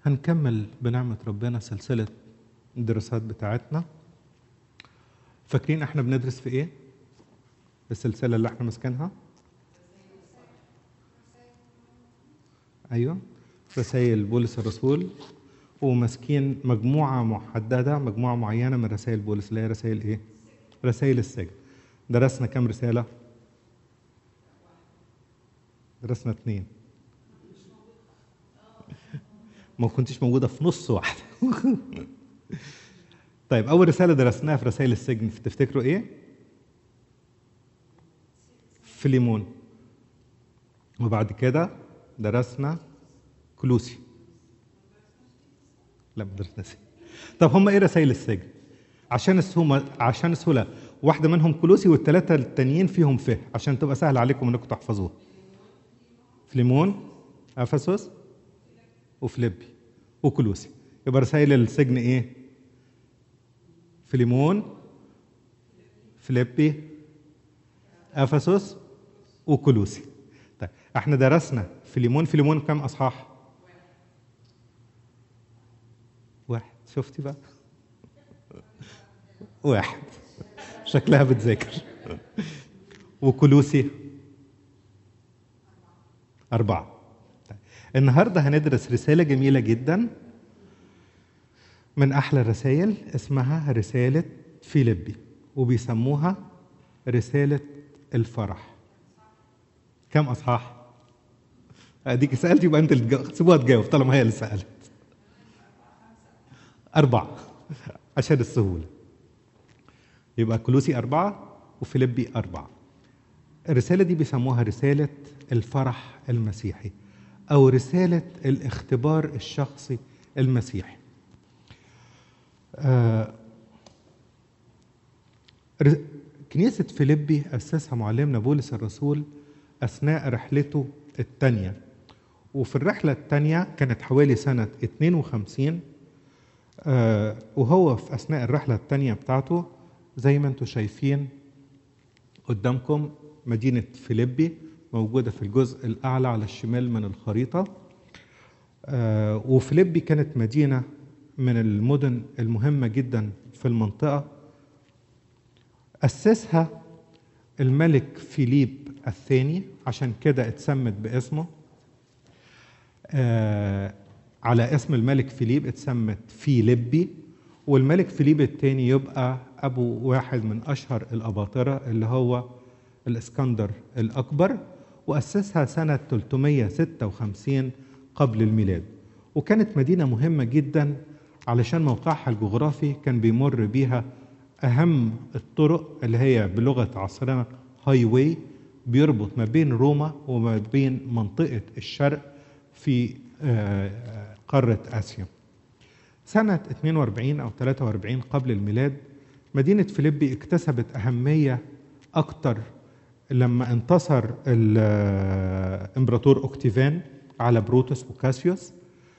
هنكمل بنعمة ربنا سلسلة الدراسات بتاعتنا فاكرين احنا بندرس في ايه؟ السلسلة اللي احنا ماسكينها؟ ايوه رسائل بولس الرسول وماسكين مجموعة محددة مجموعة معينة من رسائل بولس اللي هي رسائل ايه؟ رسائل السجن درسنا كم رسالة؟ درسنا اثنين ما كنتش موجودة في نص واحدة طيب أول رسالة درسناها في رسائل السجن تفتكروا إيه؟ فيليمون وبعد كده درسنا كلوسي لا ما درسناش طب هم ايه رسائل السجن عشان السهوله عشان السهوله واحده منهم كلوسي والثلاثه التانيين فيهم فه عشان تبقى سهل عليكم انكم تحفظوها فليمون افسس وفليبي وكلوسي يبقى رسائل السجن ايه فليمون فليبي افسس وكلوسي طيب احنا درسنا فيليمون فيليمون كم اصحاح واحد شفتي بقى واحد شكلها بتذاكر وكلوسي أربعة طيب. النهاردة هندرس رسالة جميلة جدا من أحلى الرسائل اسمها رسالة فيليبي وبيسموها رسالة الفرح كم أصحاح؟ أديك سألت يبقى أنت اللي سيبوها تجاوب طالما هي اللي سألت أربعة عشان السهولة يبقى كلوسي أربعة وفيليبي أربعة الرسالة دي بيسموها رسالة الفرح المسيحي أو رسالة الاختبار الشخصي المسيحي آه كنيسة فيليبي أسسها معلمنا بولس الرسول أثناء رحلته الثانية وفي الرحلة الثانية كانت حوالي سنة 52 آه وهو في أثناء الرحلة الثانية بتاعته زي ما انتم شايفين قدامكم مدينة فيليبي موجودة في الجزء الأعلى على الشمال من الخريطة آه وفيليبي كانت مدينة من المدن المهمة جدا في المنطقة أسسها الملك فيليب الثاني عشان كده اتسمت باسمه آه على اسم الملك فيليب اتسمت فيليبي والملك فيليب الثاني يبقى ابو واحد من اشهر الاباطره اللي هو الاسكندر الاكبر واسسها سنه 356 قبل الميلاد وكانت مدينه مهمه جدا علشان موقعها الجغرافي كان بيمر بيها اهم الطرق اللي هي بلغه عصرنا هاي واي بيربط ما بين روما وما بين منطقه الشرق في قاره اسيا سنة 42 أو 43 قبل الميلاد مدينة فيليبي اكتسبت أهمية أكتر لما انتصر الإمبراطور أوكتيفان على بروتوس وكاسيوس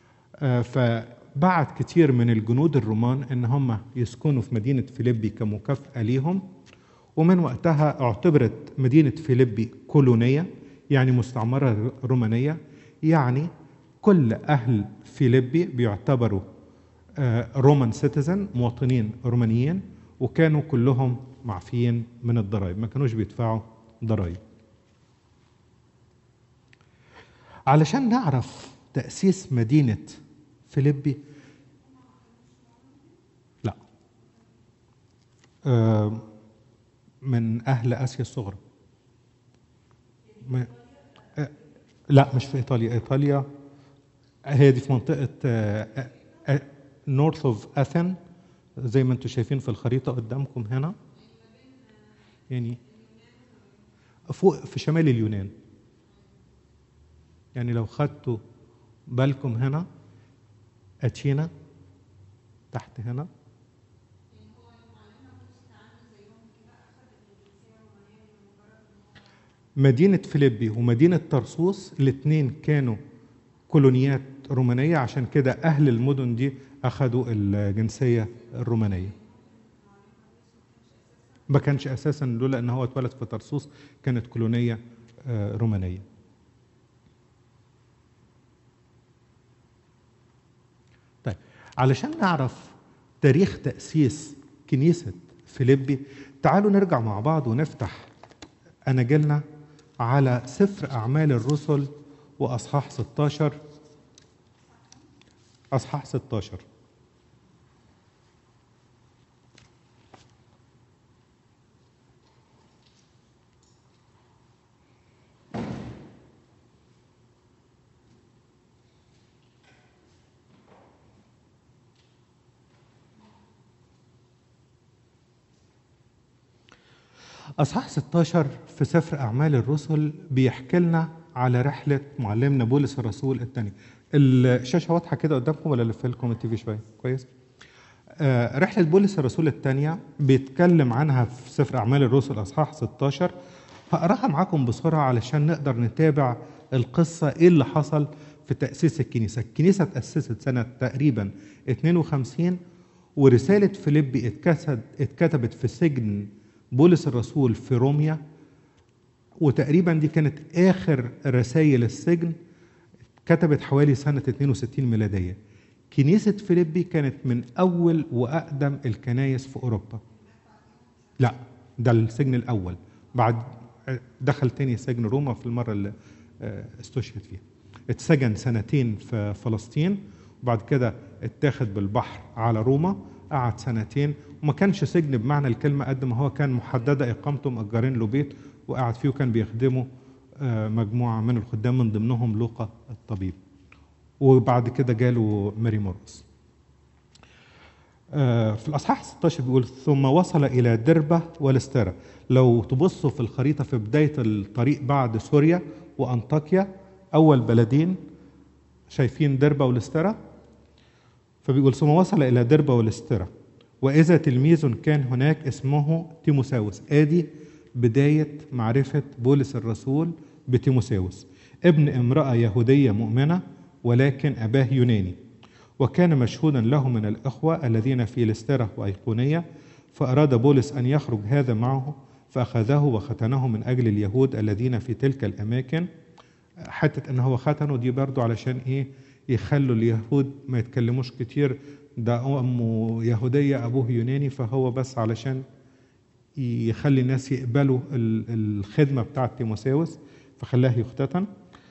فبعت كتير من الجنود الرومان إن هم يسكنوا في مدينة فيليبي كمكافأة ليهم ومن وقتها اعتبرت مدينة فيليبي كولونية يعني مستعمرة رومانية يعني كل أهل فيليبي بيعتبروا رومان سيتيزن مواطنين رومانيين وكانوا كلهم معفيين من الضرائب ما كانوش بيدفعوا ضرائب علشان نعرف تأسيس مدينة فيليبي لا من أهل آسيا الصغرى لا مش في إيطاليا إيطاليا هي دي في منطقة نورث اوف اثن زي ما انتم شايفين في الخريطه قدامكم هنا يعني فوق في شمال اليونان يعني لو خدتوا بالكم هنا اتينا تحت هنا مدينة فيليبي ومدينة طرسوس الاثنين كانوا كولونيات رومانية عشان كده أهل المدن دي أخذوا الجنسية الرومانية ما كانش أساسا لولا أن هو اتولد في طرسوس كانت كولونية رومانية طيب علشان نعرف تاريخ تأسيس كنيسة فيليبي تعالوا نرجع مع بعض ونفتح أناجيلنا على سفر أعمال الرسل وأصحاح 16 أصحاح 16 أصحاح 16 في سفر أعمال الرسل بيحكي لنا على رحلة معلمنا بولس الرسول الثاني الشاشة واضحة كده قدامكم ولا لف لكم التي في شوية كويس آه رحلة بولس الرسول الثانية بيتكلم عنها في سفر أعمال الرسل أصحاح 16 هقراها معاكم بسرعة علشان نقدر نتابع القصة إيه اللي حصل في تأسيس الكنيسة الكنيسة تأسست سنة تقريبا 52 ورسالة فيليبي اتكتبت اتكتبت في سجن بولس الرسول في روميا وتقريبا دي كانت آخر رسائل السجن كتبت حوالي سنة 62 ميلادية كنيسة فيليبي كانت من أول وأقدم الكنايس في أوروبا لا ده السجن الأول بعد دخل تاني سجن روما في المرة اللي استشهد فيها اتسجن سنتين في فلسطين وبعد كده اتاخد بالبحر على روما قعد سنتين وما كانش سجن بمعنى الكلمة قد ما هو كان محددة إقامته مأجرين له بيت وقعد فيه وكان بيخدمه مجموعة من الخدام من ضمنهم لوقا الطبيب وبعد كده جاله ماري مورس في الأصحاح 16 بيقول ثم وصل إلى دربة والاسترا لو تبصوا في الخريطة في بداية الطريق بعد سوريا وأنطاكيا أول بلدين شايفين دربة والاسترا فبيقول ثم وصل إلى دربة والاسترا وإذا تلميذ كان هناك اسمه تيموساوس آدي بداية معرفة بولس الرسول بتيموساوس ابن امرأة يهودية مؤمنة ولكن أباه يوناني وكان مشهودا له من الإخوة الذين في لسترة وأيقونية فأراد بولس أن يخرج هذا معه فأخذه وختنه من أجل اليهود الذين في تلك الأماكن حتة أن هو ختنه دي برضو علشان إيه يخلوا اليهود ما يتكلموش كتير ده أمه يهودية أبوه يوناني فهو بس علشان يخلي الناس يقبلوا الخدمة بتاعة تيموساوس فخلاه يختتن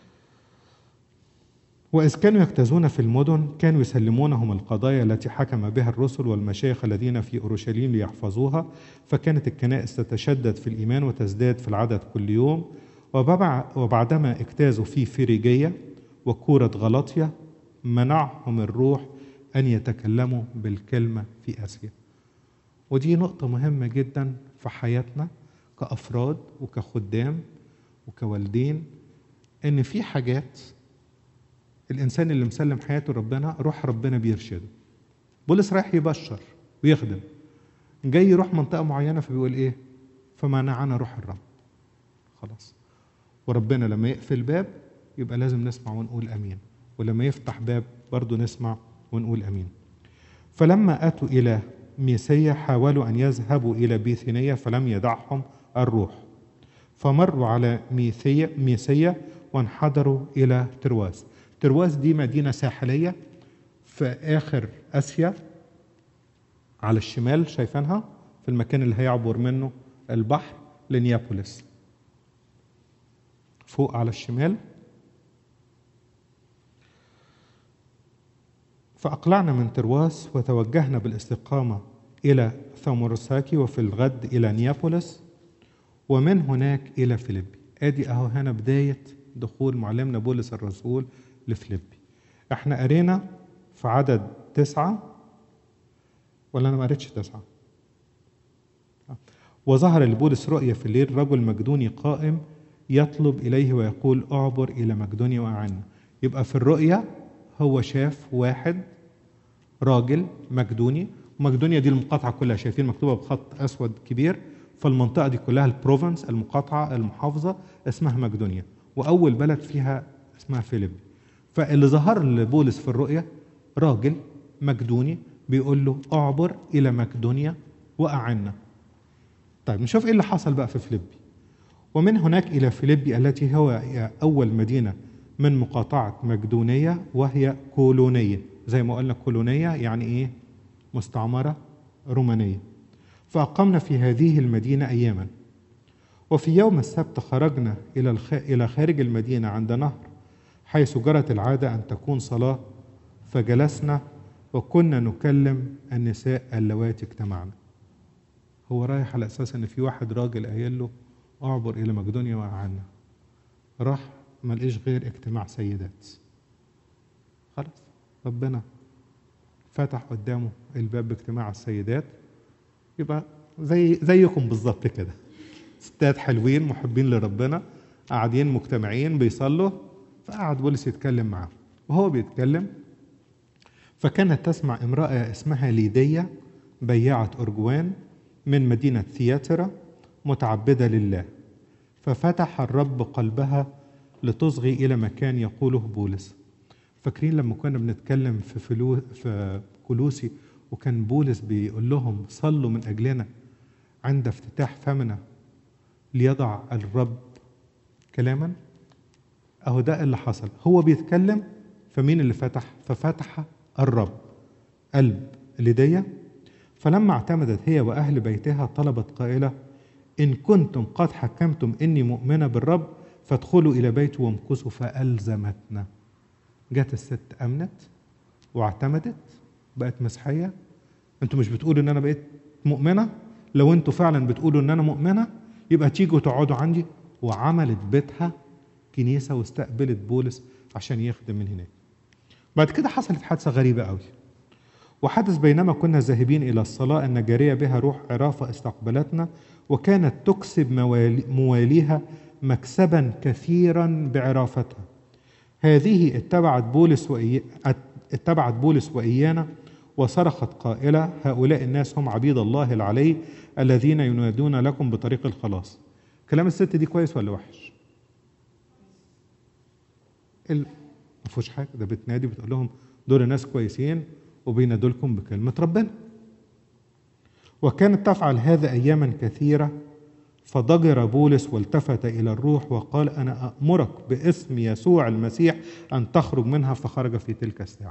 وإذ كانوا يجتازون في المدن كانوا يسلمونهم القضايا التي حكم بها الرسل والمشايخ الذين في أورشليم ليحفظوها فكانت الكنائس تتشدد في الإيمان وتزداد في العدد كل يوم وبعدما اجتازوا في فيريجية وكورة غلطية منعهم الروح أن يتكلموا بالكلمة في آسيا ودي نقطة مهمة جدا في حياتنا كأفراد وكخدام وكوالدين إن في حاجات الإنسان اللي مسلم حياته ربنا روح ربنا بيرشده بولس رايح يبشر ويخدم جاي يروح منطقة معينة فبيقول إيه فمنعنا روح الرب خلاص وربنا لما يقفل باب يبقى لازم نسمع ونقول أمين ولما يفتح باب برضه نسمع ونقول أمين فلما أتوا إلى ميسية حاولوا أن يذهبوا إلى بيثينية فلم يدعهم الروح فمروا على ميثية ميسية وانحدروا إلى ترواس ترواس دي مدينة ساحلية في آخر آسيا على الشمال شايفينها في المكان اللي هيعبر منه البحر لنيابوليس فوق على الشمال فأقلعنا من ترواس وتوجهنا بالاستقامة إلى ثامورساكي وفي الغد إلى نيابوليس ومن هناك إلى فيليبي آدي أهو هنا بداية دخول معلمنا بولس الرسول لفيليبي احنا قرينا في عدد تسعة ولا أنا ما قريتش تسعة وظهر لبولس رؤيا في الليل رجل مقدوني قائم يطلب إليه ويقول أعبر إلى مقدونيا وأعنا يبقى في الرؤيا هو شاف واحد راجل مقدوني مقدونيا دي المقاطعة كلها شايفين مكتوبة بخط أسود كبير فالمنطقة دي كلها البروفنس المقاطعة المحافظة اسمها مقدونيا وأول بلد فيها اسمها فيليب فاللي ظهر لبولس في الرؤيا راجل مقدوني بيقول له اعبر إلى مقدونيا وأعنا طيب نشوف إيه اللي حصل بقى في فيليبي ومن هناك إلى فيليبي التي هو أول مدينة من مقاطعة مقدونية وهي كولونية زي ما قلنا كولونية يعني إيه مستعمرة رومانية فأقمنا في هذه المدينة أياما وفي يوم السبت خرجنا إلى الخ... إلى خارج المدينة عند نهر حيث جرت العادة أن تكون صلاة فجلسنا وكنا نكلم النساء اللواتي اجتمعنا هو رايح على أساس إن في واحد راجل قايل له أعبر إلى مقدونيا وأعنا راح ما لقيش غير اجتماع سيدات خلاص ربنا فتح قدامه الباب باجتماع السيدات يبقى زي زيكم بالظبط كده ستات حلوين محبين لربنا قاعدين مجتمعين بيصلوا فقعد بولس يتكلم معاهم وهو بيتكلم فكانت تسمع امرأة اسمها ليدية بياعة أرجوان من مدينة ثياترا متعبدة لله ففتح الرب قلبها لتصغي إلى مكان يقوله بولس فاكرين لما كنا بنتكلم في فلو في كلوسي وكان بولس بيقول لهم صلوا من أجلنا عند افتتاح فمنا ليضع الرب كلاما اهو ده اللي حصل هو بيتكلم فمين اللي فتح ففتح الرب قلب ليديا فلما اعتمدت هي واهل بيتها طلبت قائله ان كنتم قد حكمتم اني مؤمنه بالرب فادخلوا الى بيته وامكثوا فالزمتنا جت الست امنت واعتمدت بقت مسيحيه انتوا مش بتقولوا ان انا بقيت مؤمنه لو انتوا فعلا بتقولوا ان انا مؤمنه يبقى تيجوا تقعدوا عندي وعملت بيتها كنيسه واستقبلت بولس عشان يخدم من هناك. بعد كده حصلت حادثه غريبه قوي. وحدث بينما كنا ذاهبين الى الصلاه ان جاريه بها روح عرافه استقبلتنا وكانت تكسب موالي مواليها مكسبا كثيرا بعرافتها. هذه اتبعت بولس وإي... اتبعت بولس وايانا وصرخت قائله هؤلاء الناس هم عبيد الله العلي الذين ينادون لكم بطريق الخلاص. كلام الست دي كويس ولا وحش؟ ال... ما فيهوش حاجه ده بتنادي بتقول لهم دول ناس كويسين وبينادوا لكم بكلمه ربنا. وكانت تفعل هذا اياما كثيره فضجر بولس والتفت الى الروح وقال انا امرك باسم يسوع المسيح ان تخرج منها فخرج في تلك الساعه.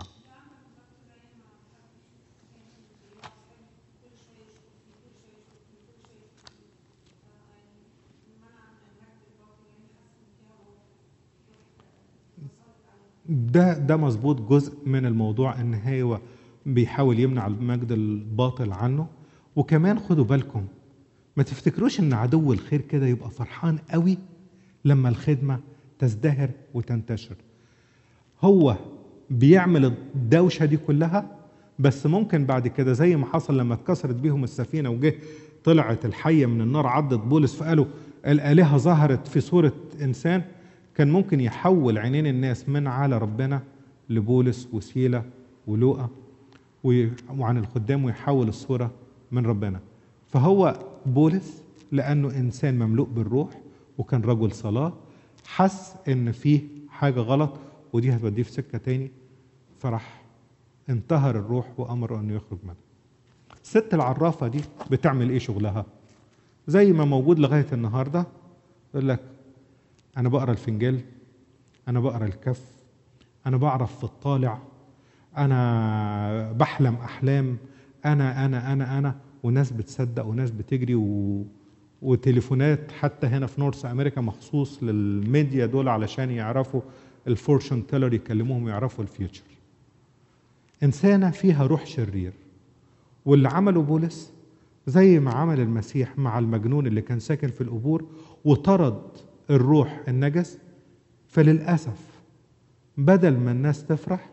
ده ده مظبوط جزء من الموضوع ان هو بيحاول يمنع المجد الباطل عنه وكمان خدوا بالكم ما تفتكروش ان عدو الخير كده يبقى فرحان قوي لما الخدمه تزدهر وتنتشر هو بيعمل الدوشه دي كلها بس ممكن بعد كده زي ما حصل لما اتكسرت بيهم السفينه وجه طلعت الحيه من النار عضت بولس فقالوا الالهه ظهرت في صوره انسان كان ممكن يحول عينين الناس من على ربنا لبولس وسيلة ولوقا وعن الخدام ويحول الصورة من ربنا فهو بولس لأنه إنسان مملوء بالروح وكان رجل صلاة حس إن فيه حاجة غلط ودي هتوديه في سكة تاني فراح انتهر الروح وأمر أنه يخرج منها الست العرافة دي بتعمل إيه شغلها زي ما موجود لغاية النهاردة يقول لك أنا بقرا الفنجان أنا بقرا الكف أنا بعرف في الطالع أنا بحلم أحلام أنا أنا أنا أنا وناس بتصدق وناس بتجري و... وتليفونات حتى هنا في نورث أمريكا مخصوص للميديا دول علشان يعرفوا الفورشن تيلر يكلموهم يعرفوا الفيوتشر إنسانة فيها روح شرير واللي عمله بولس زي ما عمل المسيح مع المجنون اللي كان ساكن في القبور وطرد الروح النجس فللأسف بدل ما الناس تفرح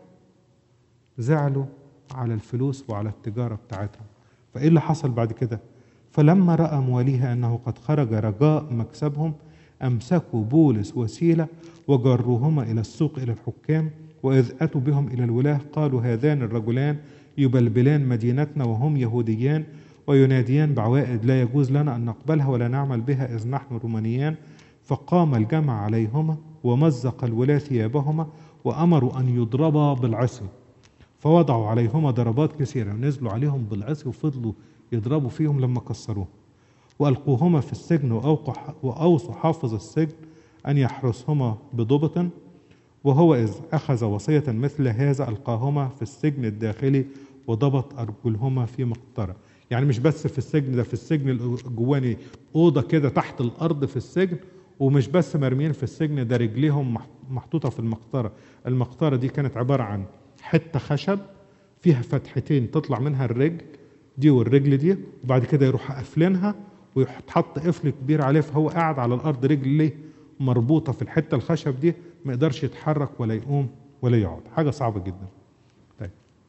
زعلوا على الفلوس وعلى التجارة بتاعتهم فإيه اللي حصل بعد كده فلما رأى مواليها أنه قد خرج رجاء مكسبهم أمسكوا بولس وسيلة وجروهما إلى السوق إلى الحكام وإذ أتوا بهم إلى الولاة قالوا هذان الرجلان يبلبلان مدينتنا وهم يهوديان ويناديان بعوائد لا يجوز لنا أن نقبلها ولا نعمل بها إذ نحن رومانيان فقام الجمع عليهما ومزق الولاة ثيابهما وأمروا أن يضربا بالعصي فوضعوا عليهما ضربات كثيرة ونزلوا عليهم بالعصي وفضلوا يضربوا فيهم لما كسروه وألقوهما في السجن وأوصوا حافظ السجن أن يحرسهما بضبط وهو إذ أخذ وصية مثل هذا ألقاهما في السجن الداخلي وضبط أرجلهما في مقطرة يعني مش بس في السجن ده في السجن الجواني أوضة كده تحت الأرض في السجن ومش بس مرميين في السجن ده رجليهم مح- محطوطة في المقطرة المقطرة دي كانت عبارة عن حتة خشب فيها فتحتين تطلع منها الرجل دي والرجل دي وبعد كده يروح قافلينها ويتحط قفل كبير عليه فهو قاعد على الارض رجليه مربوطه في الحته الخشب دي ما يقدرش يتحرك ولا يقوم ولا يقعد حاجه صعبه جدا طيب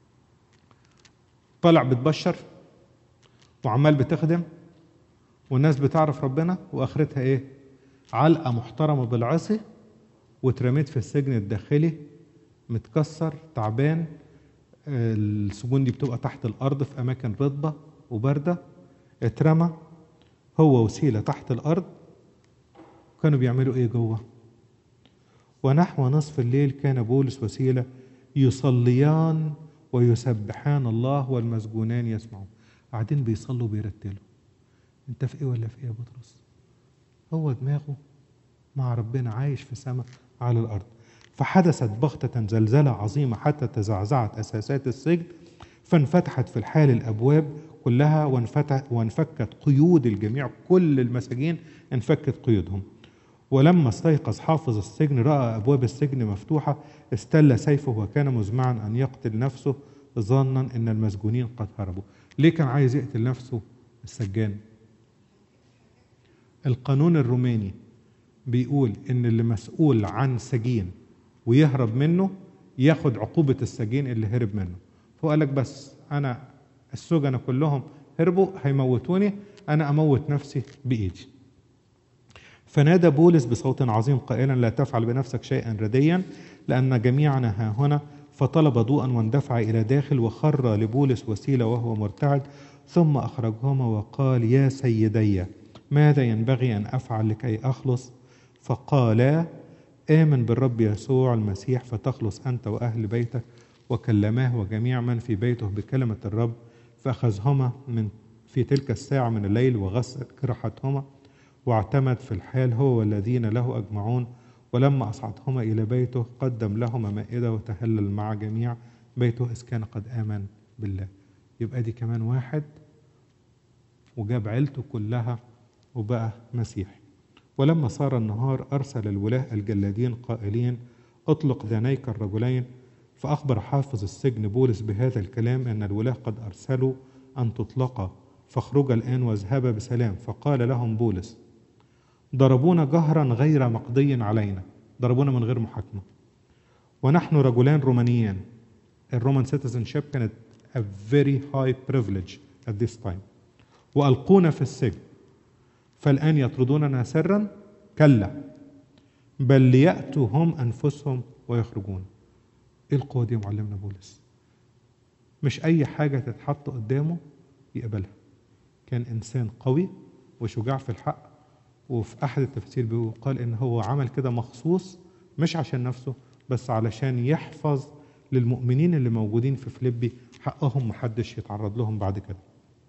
طالع بتبشر وعمال بتخدم والناس بتعرف ربنا واخرتها ايه علقه محترمه بالعصي واترميت في السجن الداخلي متكسر تعبان السجون دي بتبقى تحت الارض في اماكن رطبه وبارده اترمى هو وسيله تحت الارض كانوا بيعملوا ايه جوه ونحو نصف الليل كان بولس وسيله يصليان ويسبحان الله والمسجونان يسمعون قاعدين بيصلوا بيرتلوا انت في ايه ولا في ايه يا بطرس هو دماغه مع ربنا عايش في السماء على الارض فحدثت بغتة زلزلة عظيمة حتى تزعزعت أساسات السجن فانفتحت في الحال الأبواب كلها وانفتح وانفكت قيود الجميع كل المساجين انفكت قيودهم ولما استيقظ حافظ السجن رأى أبواب السجن مفتوحة استل سيفه وكان مزمعا أن يقتل نفسه ظنا أن المسجونين قد هربوا ليه كان عايز يقتل نفسه السجان القانون الروماني بيقول ان اللي مسؤول عن سجين ويهرب منه ياخد عقوبة السجين اللي هرب منه فهو قال لك بس أنا السجنة كلهم هربوا هيموتوني أنا أموت نفسي بإيدي فنادى بولس بصوت عظيم قائلا لا تفعل بنفسك شيئا رديا لأن جميعنا ها هنا فطلب ضوءا واندفع إلى داخل وخر لبولس وسيلة وهو مرتعد ثم أخرجهما وقال يا سيدي ماذا ينبغي أن أفعل لكي أخلص فقالا آمن بالرب يسوع المسيح فتخلص أنت وأهل بيتك وكلماه وجميع من في بيته بكلمة الرب فأخذهما من في تلك الساعة من الليل وغسل جرحتهما واعتمد في الحال هو والذين له أجمعون ولما أصعدهما إلى بيته قدم لهما مائدة وتهلل مع جميع بيته إذ كان قد آمن بالله يبقى دي كمان واحد وجاب عيلته كلها وبقى مسيحي ولما صار النهار أرسل الولاة الجلادين قائلين اطلق دانيك الرجلين فأخبر حافظ السجن بولس بهذا الكلام أن الولاة قد أرسلوا أن تطلقا فاخرجا الآن واذهبا بسلام فقال لهم بولس ضربونا جهرا غير مقضي علينا ضربونا من غير محاكمة ونحن رجلان رومانيان الرومان citizenship كانت a very high privilege at this time وألقونا في السجن فالآن يطردوننا سرا كلا بل ليأتوا هم أنفسهم ويخرجون إيه القوة دي يا معلمنا بولس مش أي حاجة تتحط قدامه يقبلها كان إنسان قوي وشجاع في الحق وفي أحد التفاسير بيقال إن هو عمل كده مخصوص مش عشان نفسه بس علشان يحفظ للمؤمنين اللي موجودين في فيليبي حقهم محدش يتعرض لهم بعد كده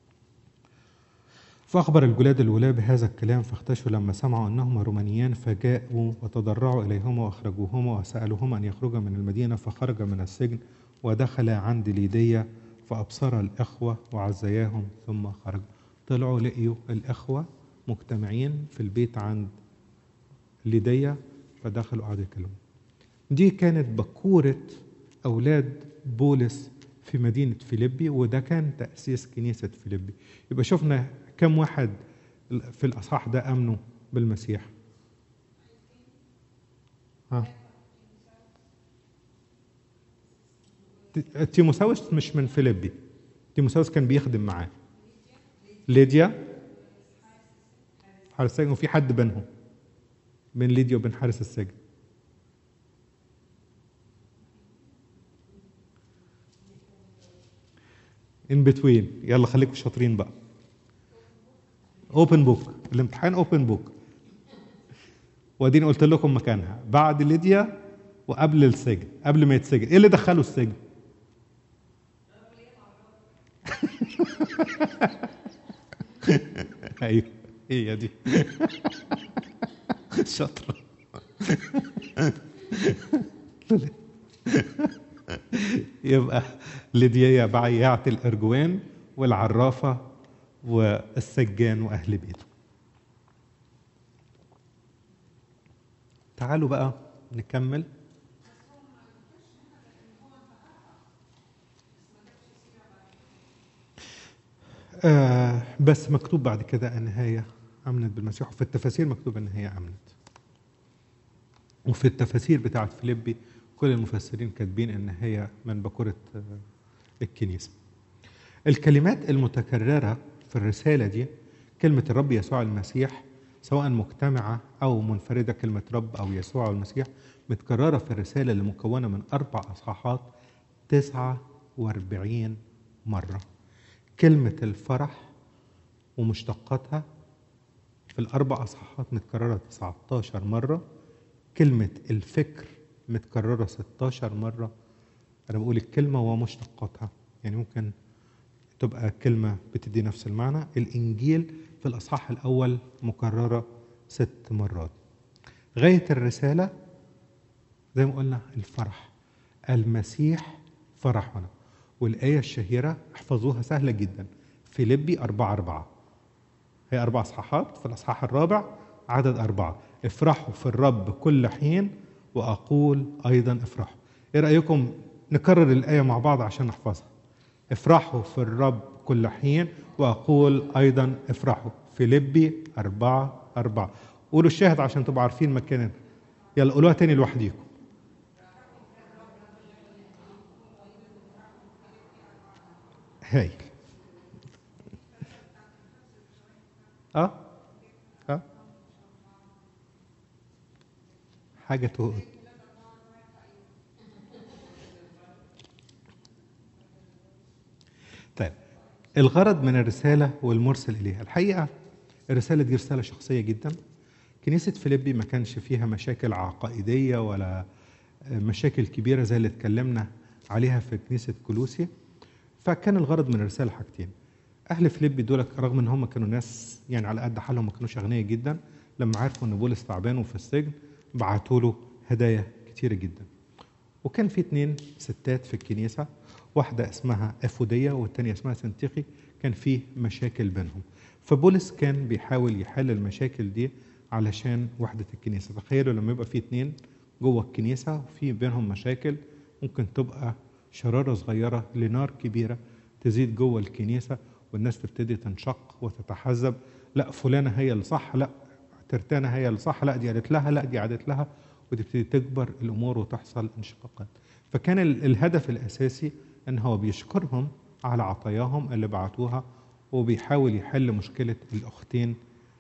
فأخبر الجلاد الولاة بهذا الكلام فاختشوا لما سمعوا أنهما رومانيان فجاءوا وتضرعوا إليهما وأخرجوهما وسألوهما أن يخرجا من المدينة فخرج من السجن ودخل عند ليدية فأبصر الإخوة وعزياهم ثم خرج طلعوا لقيوا الإخوة مجتمعين في البيت عند ليدية فدخلوا قعدوا يتكلموا دي كانت بكورة أولاد بولس في مدينة فيليبي وده كان تأسيس كنيسة فيليبي يبقى شفنا كم واحد في الأصحاح ده آمنوا بالمسيح ها تيموساوس مش من فيليبي تيموساوس كان بيخدم معاه ليديا حارس السجن وفي حد بينهم بين ليديا وبين حارس السجن ان بتوين يلا خليكم شاطرين بقى اوبن بوك الامتحان اوبن بوك واديني قلت لكم مكانها بعد ليديا وقبل السجن قبل ما يتسجن ايه اللي دخله السجن ايوه هي دي شاطره يبقى ليديا بعيعة الأرجوان والعرافة والسجان وأهل بيته تعالوا بقى نكمل آه بس مكتوب بعد كده ان هي امنت بالمسيح وفي التفاسير مكتوب ان هي امنت وفي التفاسير بتاعت فيليبي كل المفسرين كاتبين ان هي من بكرة آه، الكنيسة الكلمات المتكررة في الرسالة دي كلمة الرب يسوع المسيح سواء مجتمعة أو منفردة كلمة رب أو يسوع المسيح متكررة في الرسالة اللي مكونة من أربع أصحاحات تسعة وأربعين مرة كلمة الفرح ومشتقاتها في الأربع أصحاحات متكررة 19 مرة كلمة الفكر متكررة 16 مرة أنا بقول الكلمة ومشتقاتها يعني ممكن تبقى كلمة بتدي نفس المعنى الإنجيل في الأصحاح الأول مكررة ست مرات غاية الرسالة زي ما قلنا الفرح المسيح فرحنا والآية الشهيرة احفظوها سهلة جدا فيليبي أربعة أربعة هي أربع أصحاحات في الأصحاح الرابع عدد أربعة افرحوا في الرب كل حين وأقول أيضا افرحوا إيه رأيكم نكرر الآية مع بعض عشان نحفظها افرحوا في الرب كل حين وأقول أيضا افرحوا فيليبي أربعة أربعة قولوا الشاهد عشان تبقوا عارفين مكاننا يلا قولوها تاني لوحديكم هايل اه اه حاجة تقول طيب الغرض من الرسالة والمرسل إليها الحقيقة الرسالة دي رسالة شخصية جدا كنيسة فيليبي ما كانش فيها مشاكل عقائدية ولا مشاكل كبيرة زي اللي اتكلمنا عليها في كنيسة كولوسي فكان الغرض من الرسالة حاجتين أهل فيليبي دول رغم إن هم كانوا ناس يعني على قد حالهم ما كانوش أغنياء جدا لما عرفوا إن بولس تعبان وفي السجن بعتوا له هدايا كتيرة جدا وكان في اتنين ستات في الكنيسة واحدة اسمها أفودية والتانية اسمها سنتيخي كان في مشاكل بينهم فبولس كان بيحاول يحل المشاكل دي علشان وحدة الكنيسة تخيلوا لما يبقى في اتنين جوه الكنيسة وفي بينهم مشاكل ممكن تبقى شرارة صغيرة لنار كبيرة تزيد جوه الكنيسة والناس تبتدي تنشق وتتحزب لا فلانة هي اللي صح لا ترتانة هي اللي صح لا دي قالت لها لا دي عادت لها وتبتدي تكبر الأمور وتحصل انشقاقات فكان ال- الهدف الأساسي أن هو بيشكرهم على عطاياهم اللي بعتوها وبيحاول يحل مشكلة الأختين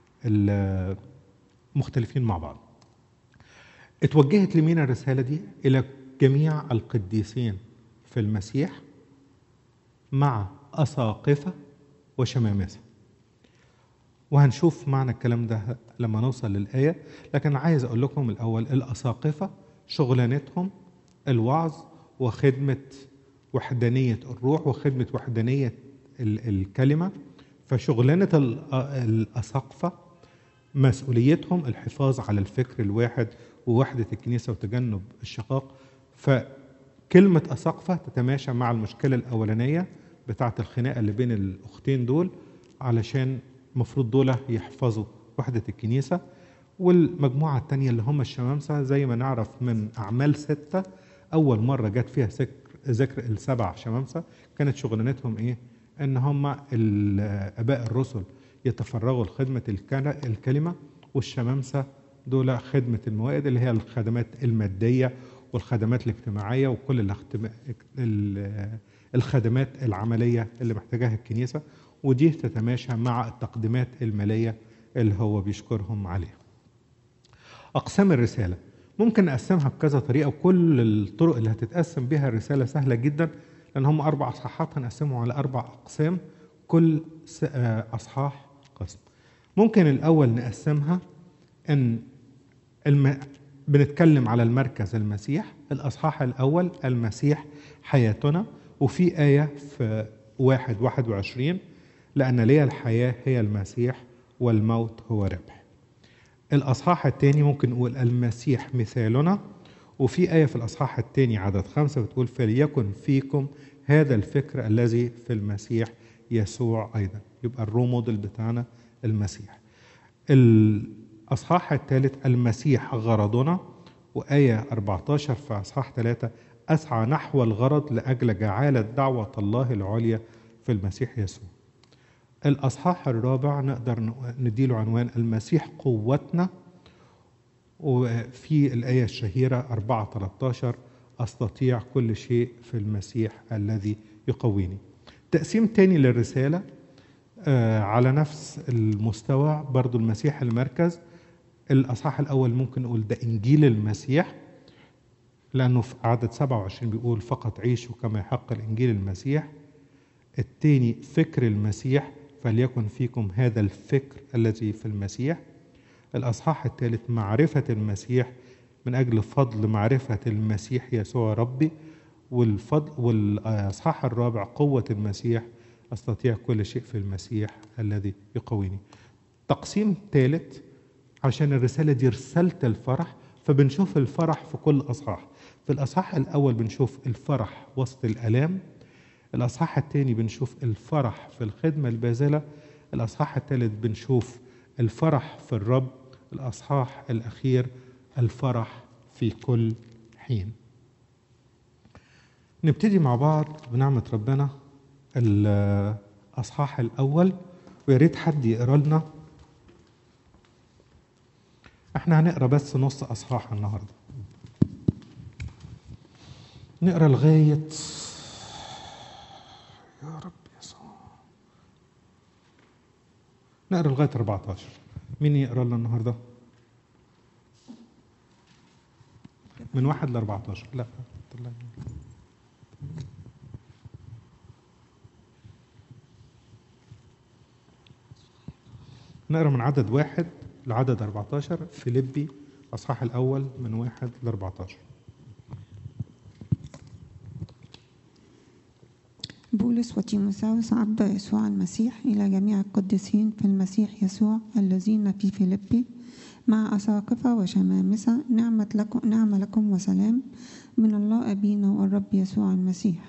المختلفين مع بعض اتوجهت لمين الرسالة دي؟ إلى جميع القديسين في المسيح مع أساقفة وشمامسة وهنشوف معنى الكلام ده لما نوصل للآية لكن عايز أقول لكم الأول الأساقفة شغلانتهم الوعظ وخدمة وحدانية الروح وخدمة وحدانية ال- الكلمة فشغلانة ال- الأساقفة مسؤوليتهم الحفاظ على الفكر الواحد ووحدة الكنيسة وتجنب الشقاق فكلمة أساقفة تتماشى مع المشكلة الأولانية بتاعة الخناقة اللي بين الأختين دول علشان المفروض دول يحفظوا وحدة الكنيسة والمجموعة التانية اللي هم الشمامسة زي ما نعرف من أعمال ستة أول مرة جت فيها ذكر ذكر السبع شمامسة كانت شغلانتهم إيه؟ إن هم الآباء الرسل يتفرغوا لخدمة الكن- الكلمة والشمامسة دول خدمة الموائد اللي هي الخدمات المادية والخدمات الاجتماعية وكل الاختم... ال- الخدمات العملية اللي محتاجاها الكنيسة ودي تتماشى مع التقديمات المالية اللي هو بيشكرهم عليها أقسام الرسالة ممكن نقسمها بكذا طريقة وكل الطرق اللي هتتقسم بها الرسالة سهلة جدا لأن هم أربع أصحاحات هنقسمهم على أربع أقسام كل س- آه، أصحاح قسم ممكن الأول نقسمها إن الم... بنتكلم على المركز المسيح الأصحاح الأول المسيح حياتنا وفي آية في واحد واحد وعشرين لأن لي الحياة هي المسيح والموت هو ربح الأصحاح الثاني ممكن نقول المسيح مثالنا وفي آية في الأصحاح الثاني عدد خمسة بتقول فليكن فيكم هذا الفكر الذي في المسيح يسوع أيضا يبقى الرو موديل بتاعنا المسيح الأصحاح الثالث المسيح غرضنا وآية 14 في أصحاح ثلاثة أسعى نحو الغرض لأجل جعالة دعوة الله العليا في المسيح يسوع الأصحاح الرابع نقدر نديله عنوان المسيح قوتنا وفي الآية الشهيرة 4 13 أستطيع كل شيء في المسيح الذي يقويني تقسيم تاني للرسالة آه على نفس المستوى برضو المسيح المركز الأصحاح الأول ممكن نقول ده إنجيل المسيح لأنه في عدد 27 بيقول فقط عيشوا كما يحق الإنجيل المسيح الثاني فكر المسيح فليكن فيكم هذا الفكر الذي في المسيح الأصحاح الثالث معرفة المسيح من أجل فضل معرفة المسيح يسوع ربي والفضل والأصحاح الرابع قوة المسيح أستطيع كل شيء في المسيح الذي يقويني تقسيم ثالث عشان الرسالة دي رسالة الفرح فبنشوف الفرح في كل أصحاح في الأصحاح الأول بنشوف الفرح وسط الآلام الأصحاح الثاني بنشوف الفرح في الخدمة الباذلة الأصحاح الثالث بنشوف الفرح في الرب الأصحاح الأخير الفرح في كل حين نبتدي مع بعض بنعمة ربنا الأصحاح الأول ويا ريت حد يقرا لنا احنا هنقرا بس نص أصحاح النهارده نقرا لغاية يا رب يسوع نقرا لغاية 14 مين يقرا لنا النهارده؟ من واحد ل 14 لا طلع. نقرا من عدد واحد لعدد 14 فيليبي اصحاح الاول من واحد ل 14 بولس وتيموثاوس عبد يسوع المسيح إلى جميع القديسين في المسيح يسوع الذين في فيلبي مع أساقفة وشمامسة نعمة لكم نعمة لكم وسلام من الله أبينا والرب يسوع المسيح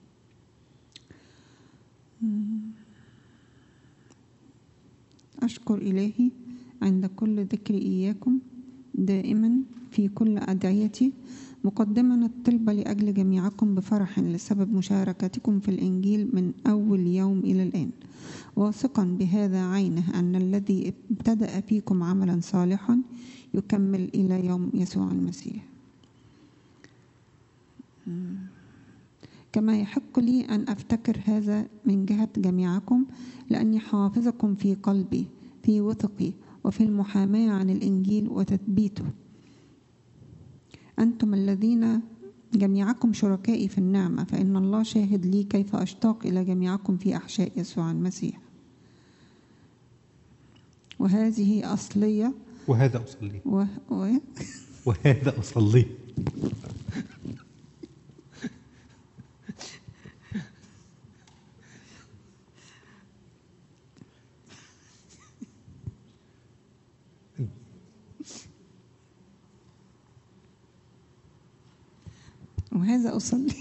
أشكر إلهي عند كل ذكر إياكم دائما في كل أدعيتي مقدما الطلب لأجل جميعكم بفرح لسبب مشاركتكم في الإنجيل من أول يوم إلى الآن واثقا بهذا عينه أن الذي ابتدأ فيكم عملا صالحا يكمل إلى يوم يسوع المسيح كما يحق لي أن أفتكر هذا من جهة جميعكم لأني حافظكم في قلبي في وثقي وفي المحاماة عن الإنجيل وتثبيته أنتم الذين جميعكم شركائي في النعمة فإن الله شاهد لي كيف أشتاق إلى جميعكم في أحشاء يسوع المسيح وهذه أصلية وهذا أصلي و... و... وهذا أصلي وهذا أصلي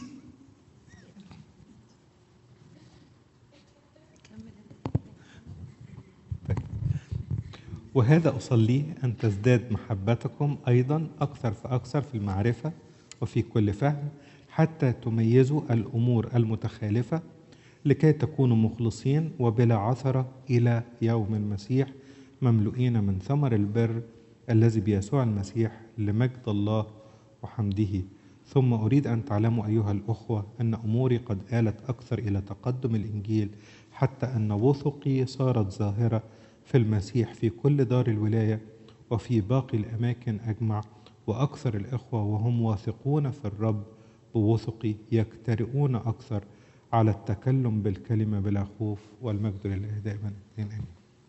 وهذا أصلي أن تزداد محبتكم أيضا أكثر فأكثر في المعرفة وفي كل فهم حتى تميزوا الأمور المتخالفة لكي تكونوا مخلصين وبلا عثرة إلى يوم المسيح مملوئين من ثمر البر الذي بيسوع المسيح لمجد الله وحمده ثم أريد أن تعلموا أيها الأخوة أن أموري قد آلت أكثر إلى تقدم الإنجيل حتى أن وثقي صارت ظاهرة في المسيح في كل دار الولاية وفي باقي الأماكن أجمع وأكثر الإخوة وهم واثقون في الرب بوثقي يجترئون أكثر على التكلم بالكلمة بلا خوف والمجد لله دائما آمين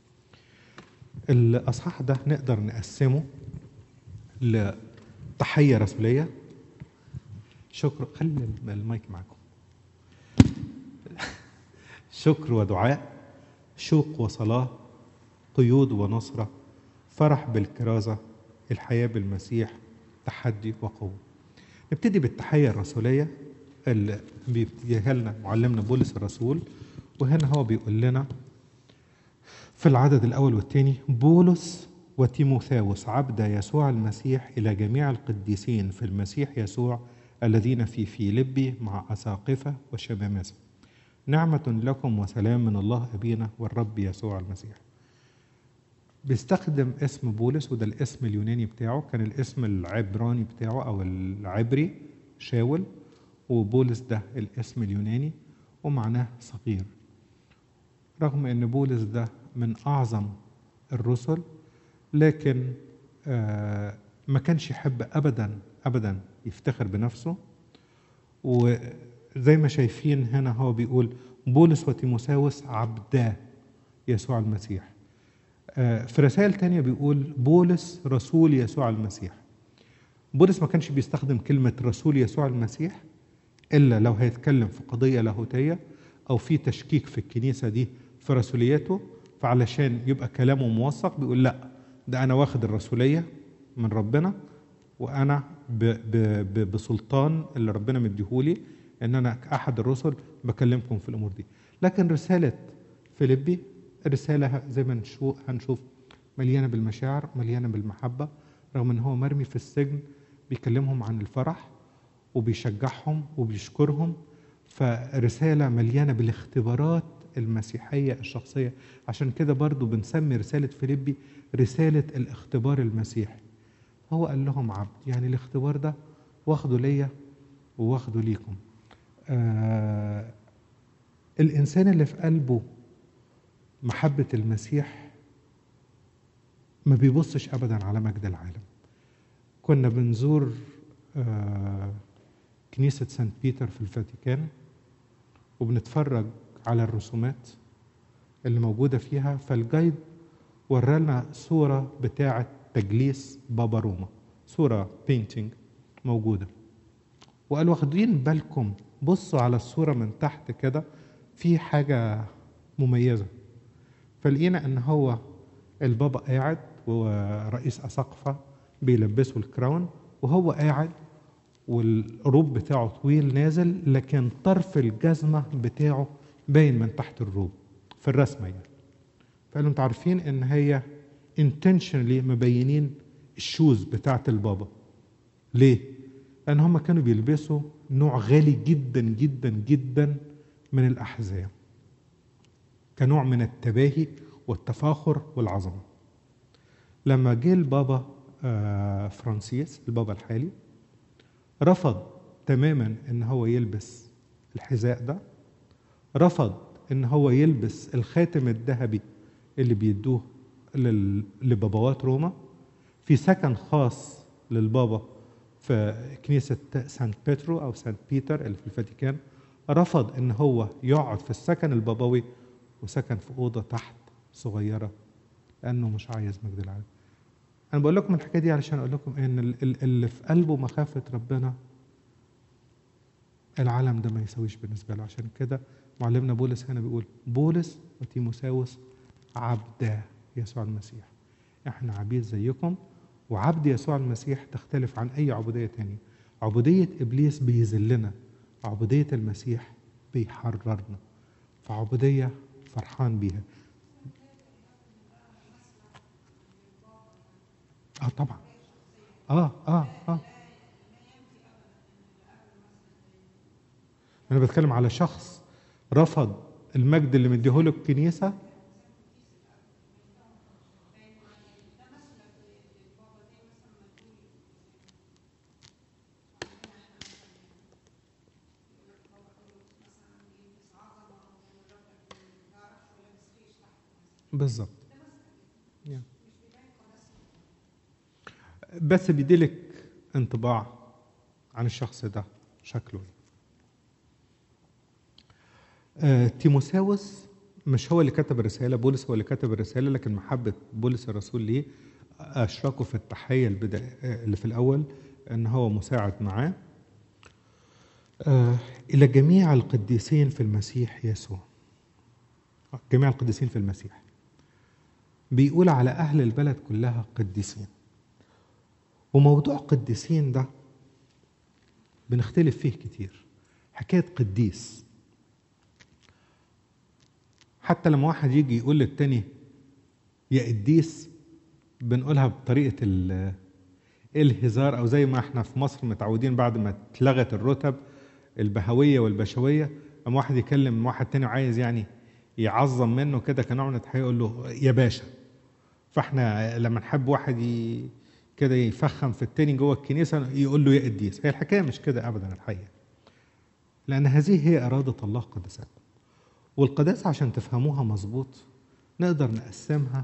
الأصحاح ده نقدر نقسمه لتحية رسولية شكر خلي المايك معكم شكر ودعاء شوق وصلاة قيود ونصرة فرح بالكرازة الحياة بالمسيح تحدي وقوة نبتدي بالتحية الرسولية اللي بيبتديها لنا معلمنا بولس الرسول وهنا هو بيقول لنا في العدد الأول والثاني بولس وتيموثاوس عبد يسوع المسيح إلى جميع القديسين في المسيح يسوع الذين في فيلبي مع أساقفة وشمامسة نعمة لكم وسلام من الله أبينا والرب يسوع المسيح بيستخدم اسم بولس وده الاسم اليوناني بتاعه كان الاسم العبراني بتاعه أو العبري شاول وبولس ده الاسم اليوناني ومعناه صغير رغم ان بولس ده من اعظم الرسل لكن آه ما كانش يحب ابدا ابدا يفتخر بنفسه وزي ما شايفين هنا هو بيقول بولس وتيموساوس عبدا يسوع المسيح آه في رسائل تانية بيقول بولس رسول يسوع المسيح بولس ما كانش بيستخدم كلمة رسول يسوع المسيح إلا لو هيتكلم في قضية لاهوتية أو في تشكيك في الكنيسة دي في رسوليته فعلشان يبقى كلامه موثق بيقول لا ده أنا واخد الرسولية من ربنا وأنا ب ب ب بسلطان اللي ربنا مديهولي إن أنا كأحد الرسل بكلمكم في الأمور دي لكن رسالة فيليبي رسالة زي ما نشوف هنشوف مليانة بالمشاعر مليانة بالمحبة رغم إن هو مرمي في السجن بيكلمهم عن الفرح وبيشجعهم وبيشكرهم فرسالة مليانة بالاختبارات المسيحية الشخصية عشان كده برضو بنسمي رسالة فيليبي رسالة الاختبار المسيحي هو قال لهم عبد يعني الاختبار ده واخده ليا وواخده ليكم آه الإنسان اللي في قلبه محبة المسيح ما بيبصش أبدا على مجد العالم كنا بنزور آه كنيسة سانت بيتر في الفاتيكان وبنتفرج على الرسومات اللي موجودة فيها فالجايد ورانا صورة بتاعة تجليس بابا روما صورة بينتينج موجودة وقال واخدين بالكم بصوا على الصورة من تحت كده في حاجة مميزة فلقينا ان هو البابا قاعد ورئيس أساقفة بيلبسوا الكراون وهو قاعد والروب بتاعه طويل نازل لكن طرف الجزمة بتاعه باين من تحت الروب في الرسمة يعني فقالوا انتوا عارفين ان هي intentionally مبينين الشوز بتاعت البابا ليه؟ لأن هم كانوا بيلبسوا نوع غالي جدا جدا جدا من الأحذية كنوع من التباهي والتفاخر والعظمة لما جه البابا فرانسيس البابا الحالي رفض تماما ان هو يلبس الحذاء ده رفض ان هو يلبس الخاتم الذهبي اللي بيدوه لبابوات روما في سكن خاص للبابا في كنيسة سانت بيترو أو سانت بيتر اللي في الفاتيكان رفض إن هو يقعد في السكن البابوي وسكن في أوضة تحت صغيرة لأنه مش عايز مجد العالم أنا بقول لكم الحكاية دي علشان أقول لكم إن اللي في قلبه مخافة ربنا العالم ده ما يسويش بالنسبة له عشان كده معلمنا بولس هنا بيقول بولس وتيموساوس عبدا يسوع المسيح احنا عبيد زيكم وعبد يسوع المسيح تختلف عن اي عبوديه تانية عبوديه ابليس بيذلنا عبوديه المسيح بيحررنا فعبوديه فرحان بيها اه طبعا اه اه اه انا بتكلم على شخص رفض المجد اللي مديهوله الكنيسه بالظبط بس بيديلك انطباع عن الشخص ده شكله آه تيموساوس مش هو اللي كتب الرسالة بولس هو اللي كتب الرسالة لكن محبة بولس الرسول ليه أشركه في التحية اللي في الأول أن هو مساعد معاه آه إلى جميع القديسين في المسيح يسوع جميع القديسين في المسيح بيقول على أهل البلد كلها قديسين وموضوع قديسين ده بنختلف فيه كتير حكايه قديس حتى لما واحد يجي يقول للتاني يا قديس بنقولها بطريقه ال- الهزار او زي ما احنا في مصر متعودين بعد ما اتلغت الرتب البهويه والبشويه اما واحد يكلم واحد تاني وعايز يعني يعظم منه كده كنوع من التحيه يقول له يا باشا فاحنا لما نحب واحد ي... كده يفخم في التاني جوه الكنيسه يقول له يا قديس هي الحكايه مش كده ابدا الحقيقه لان هذه هي اراده الله قدسكم والقداسه عشان تفهموها مظبوط نقدر نقسمها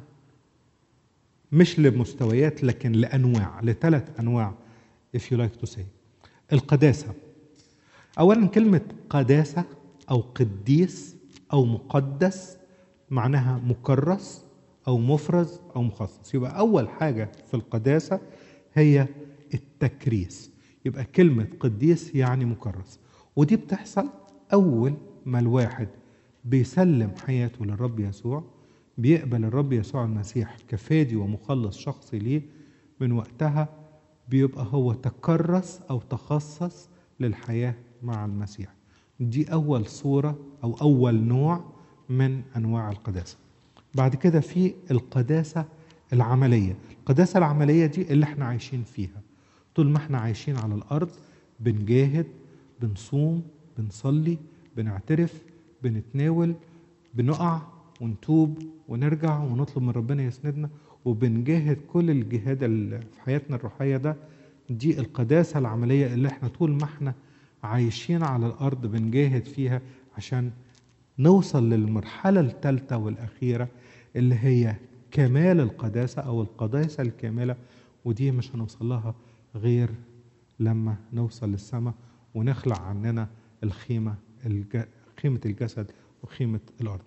مش لمستويات لكن لانواع لثلاث انواع if you like to say القداسه اولا كلمه قداسه او قديس او مقدس معناها مكرس او مفرز او مخصص يبقى اول حاجه في القداسه هي التكريس يبقى كلمه قديس يعني مكرس ودي بتحصل اول ما الواحد بيسلم حياته للرب يسوع بيقبل الرب يسوع المسيح كفادي ومخلص شخصي ليه من وقتها بيبقى هو تكرس او تخصص للحياه مع المسيح دي اول صوره او اول نوع من انواع القداسه بعد كده في القداسه العمليه القداسه العمليه دي اللي احنا عايشين فيها طول ما احنا عايشين على الارض بنجاهد بنصوم بنصلي بنعترف بنتناول بنقع ونتوب ونرجع ونطلب من ربنا يسندنا وبنجاهد كل الجهاد اللي في حياتنا الروحيه ده دي القداسه العمليه اللي احنا طول ما احنا عايشين على الارض بنجاهد فيها عشان نوصل للمرحله الثالثه والاخيره اللي هي كمال القداسه او القداسه الكامله ودي مش هنوصل لها غير لما نوصل للسماء ونخلع عننا الخيمه الج... خيمه الجسد وخيمه الارض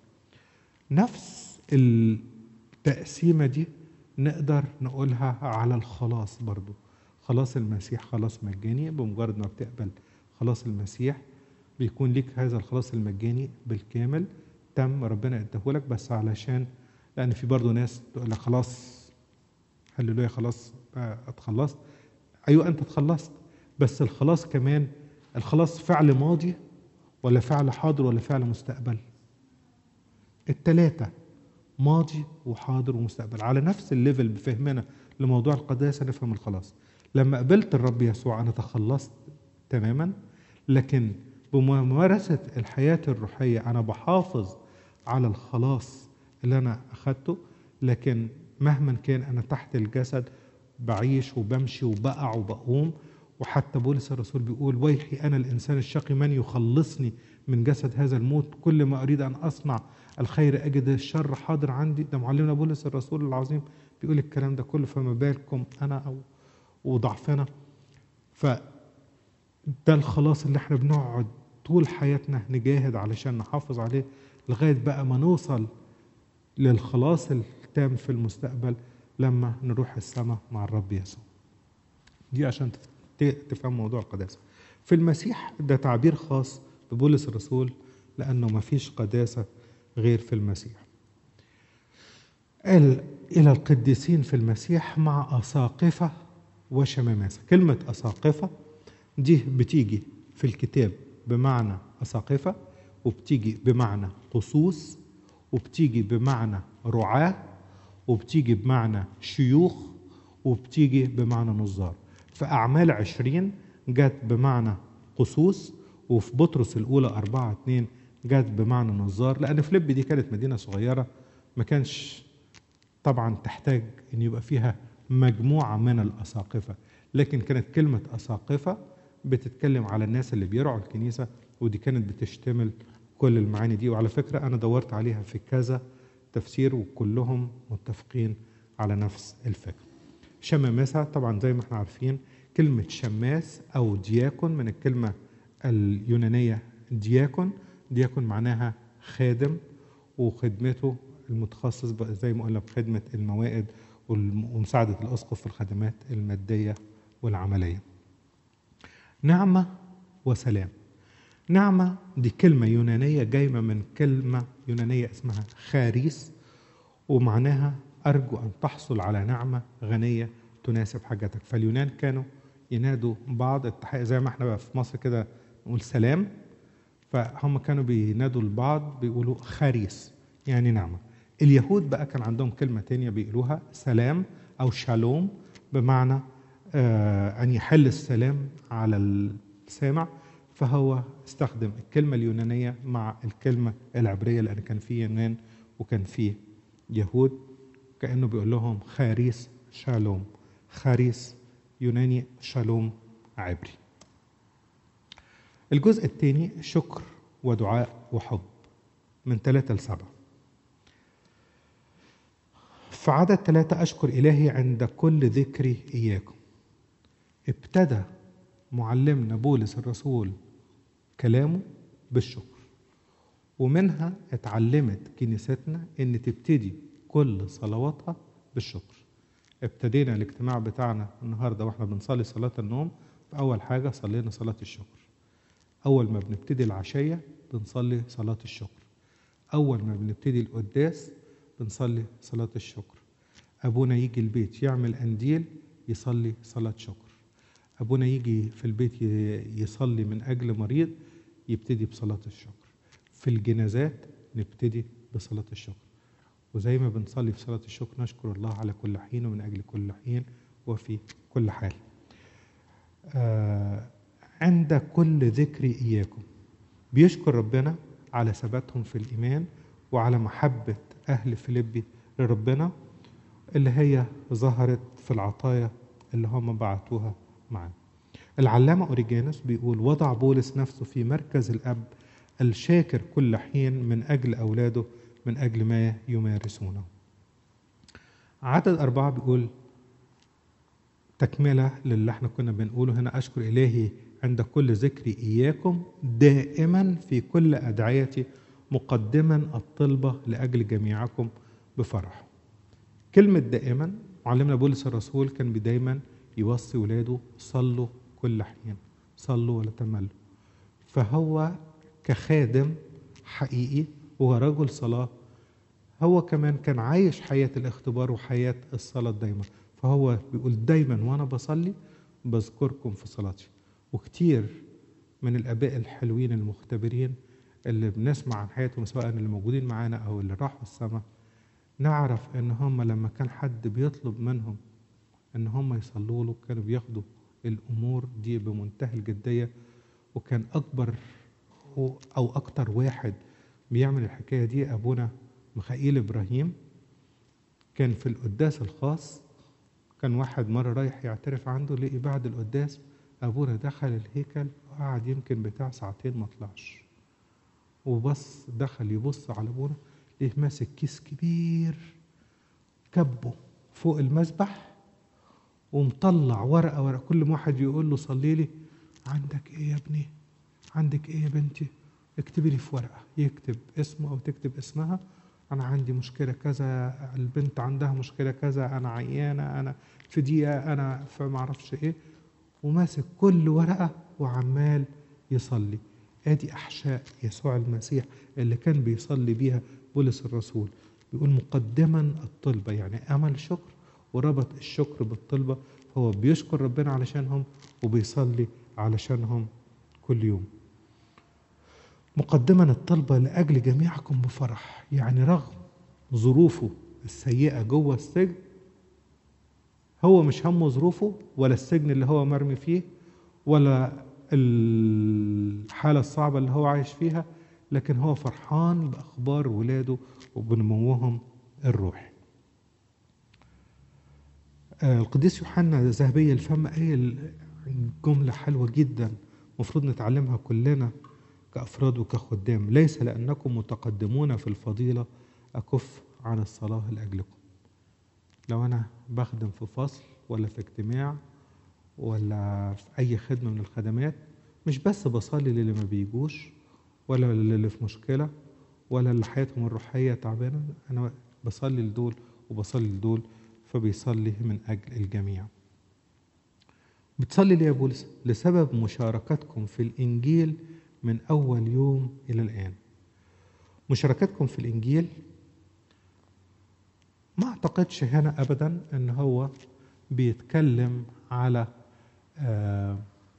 نفس التقسيمه دي نقدر نقولها على الخلاص برضو خلاص المسيح خلاص مجاني بمجرد ما بتقبل خلاص المسيح بيكون ليك هذا الخلاص المجاني بالكامل تم ربنا اداهولك بس علشان لان في برضه ناس تقول لك خلاص هللويا خلاص بقى اتخلصت ايوه انت اتخلصت بس الخلاص كمان الخلاص فعل ماضي ولا فعل حاضر ولا فعل مستقبل التلاتة ماضي وحاضر ومستقبل على نفس الليفل بفهمنا لموضوع القداسة نفهم الخلاص لما قبلت الرب يسوع أنا تخلصت تماما لكن بممارسة الحياة الروحية أنا بحافظ على الخلاص اللي أنا أخدته لكن مهما كان أنا تحت الجسد بعيش وبمشي وبقع وبقوم وحتى بولس الرسول بيقول ويحي أنا الإنسان الشقي من يخلصني من جسد هذا الموت كل ما أريد أن أصنع الخير أجد الشر حاضر عندي ده معلمنا بولس الرسول العظيم بيقول الكلام ده كله فما بالكم أنا أو وضعفنا فده الخلاص اللي احنا بنقعد طول حياتنا نجاهد علشان نحافظ عليه لغاية بقى ما نوصل للخلاص التام في المستقبل لما نروح السماء مع الرب يسوع دي عشان تفهم موضوع القداسة في المسيح ده تعبير خاص ببولس الرسول لأنه ما فيش قداسة غير في المسيح قال إلى القديسين في المسيح مع أساقفة وشماماسة كلمة أساقفة دي بتيجي في الكتاب بمعنى أساقفة وبتيجي بمعنى قصوص وبتيجي بمعنى رعاة وبتيجي بمعنى شيوخ وبتيجي بمعنى نظار في أعمال عشرين جت بمعنى قصوص وفي بطرس الأولى أربعة اتنين جت بمعنى نظار لأن فليب دي كانت مدينة صغيرة ما كانش طبعا تحتاج أن يبقى فيها مجموعة من الأساقفة لكن كانت كلمة أساقفة بتتكلم على الناس اللي بيرعوا الكنيسة ودي كانت بتشتمل كل المعاني دي وعلى فكرة أنا دورت عليها في كذا تفسير وكلهم متفقين على نفس الفكرة شمامسة طبعا زي ما احنا عارفين كلمة شماس أو دياكون من الكلمة اليونانية دياكون دياكون معناها خادم وخدمته المتخصص زي ما قلنا بخدمة الموائد ومساعدة الأسقف في الخدمات المادية والعملية نعمة وسلام نعمة دي كلمة يونانية جاية من كلمة يونانية اسمها خاريس ومعناها أرجو أن تحصل على نعمة غنية تناسب حاجتك فاليونان كانوا ينادوا بعض التحية زي ما احنا بقى في مصر كده نقول سلام فهم كانوا بينادوا لبعض بيقولوا خريس يعني نعمة اليهود بقى كان عندهم كلمة تانية بيقولوها سلام أو شالوم بمعنى آه أن يحل السلام على السامع فهو استخدم الكلمة اليونانية مع الكلمة العبرية لأن كان في يونان وكان في يهود كأنه بيقول لهم خاريس شالوم خاريس يوناني شالوم عبري الجزء الثاني شكر ودعاء وحب من ثلاثة لسبعة في عدد ثلاثة أشكر إلهي عند كل ذكري إياكم ابتدى معلمنا بولس الرسول كلامه بالشكر ومنها اتعلمت كنيستنا ان تبتدي كل صلواتها بالشكر ابتدينا الاجتماع بتاعنا النهارده واحنا بنصلي صلاه النوم فاول حاجه صلينا صلاه الشكر اول ما بنبتدي العشيه بنصلي صلاه الشكر اول ما بنبتدي القداس بنصلي صلاه الشكر ابونا يجي البيت يعمل قنديل يصلي صلاه شكر ابونا يجي في البيت يصلي من اجل مريض يبتدي بصلاه الشكر في الجنازات نبتدي بصلاه الشكر وزي ما بنصلي في صلاه الشكر نشكر الله على كل حين ومن اجل كل حين وفي كل حال آه عند كل ذكر اياكم بيشكر ربنا على ثباتهم في الايمان وعلى محبه اهل فيليبي لربنا اللي هي ظهرت في العطايا اللي هم بعتوها معاه العلامة أوريجانوس بيقول وضع بولس نفسه في مركز الأب الشاكر كل حين من أجل أولاده من أجل ما يمارسونه عدد أربعة بيقول تكملة للي احنا كنا بنقوله هنا أشكر إلهي عند كل ذكر إياكم دائما في كل أدعيتي مقدما الطلبة لأجل جميعكم بفرح كلمة دائما معلمنا بولس الرسول كان دايما يوصي ولاده صلوا كل حين صلوا ولا تملوا فهو كخادم حقيقي هو رجل صلاة هو كمان كان عايش حياة الاختبار وحياة الصلاة دايما فهو بيقول دايما وأنا بصلي بذكركم في صلاتي وكتير من الآباء الحلوين المختبرين اللي بنسمع عن حياتهم سواء اللي موجودين معانا أو اللي راحوا السماء نعرف إن هم لما كان حد بيطلب منهم إن هم يصلوا له كانوا بياخدوا الأمور دي بمنتهى الجدية وكان أكبر أو أكتر واحد بيعمل الحكاية دي أبونا مخائيل إبراهيم كان في القداس الخاص كان واحد مرة رايح يعترف عنده لقي بعد القداس أبونا دخل الهيكل وقعد يمكن بتاع ساعتين ما طلعش وبص دخل يبص على أبونا لقيه ماسك كيس كبير كبه فوق المسبح ومطلع ورقة ورقة كل واحد يقول له صلي لي عندك ايه يا ابني عندك ايه يا بنتي اكتبي لي في ورقة يكتب اسمه او تكتب اسمها انا عندي مشكلة كذا البنت عندها مشكلة كذا انا عيانة انا في دقيقة انا في معرفش ايه وماسك كل ورقة وعمال يصلي ادي احشاء يسوع المسيح اللي كان بيصلي بيها بولس الرسول بيقول مقدما الطلبة يعني امل شكر وربط الشكر بالطلبة هو بيشكر ربنا علشانهم وبيصلي علشانهم كل يوم مقدما الطلبة لأجل جميعكم بفرح يعني رغم ظروفه السيئة جوه السجن هو مش همه ظروفه ولا السجن اللي هو مرمي فيه ولا الحالة الصعبة اللي هو عايش فيها لكن هو فرحان بأخبار ولاده وبنموهم الروحي القديس يوحنا ذهبي الفم قايل جملة حلوة جدا المفروض نتعلمها كلنا كأفراد وكخدام ليس لأنكم متقدمون في الفضيلة أكف عن الصلاة لأجلكم لو أنا بخدم في فصل ولا في اجتماع ولا في أي خدمة من الخدمات مش بس بصلي للي ما بيجوش ولا للي في مشكلة ولا اللي حياتهم الروحية تعبانة أنا بصلي لدول وبصلي لدول فبيصلي من أجل الجميع بتصلي ليه يا بولس لسبب مشاركتكم في الإنجيل من أول يوم إلى الآن مشاركتكم في الإنجيل ما أعتقدش هنا أبدا أن هو بيتكلم على آه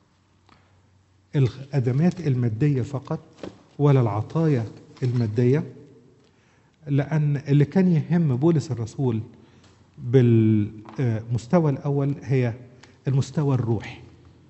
الخدمات المادية فقط ولا العطايا المادية لأن اللي كان يهم بولس الرسول بالمستوى الأول هي المستوى الروحي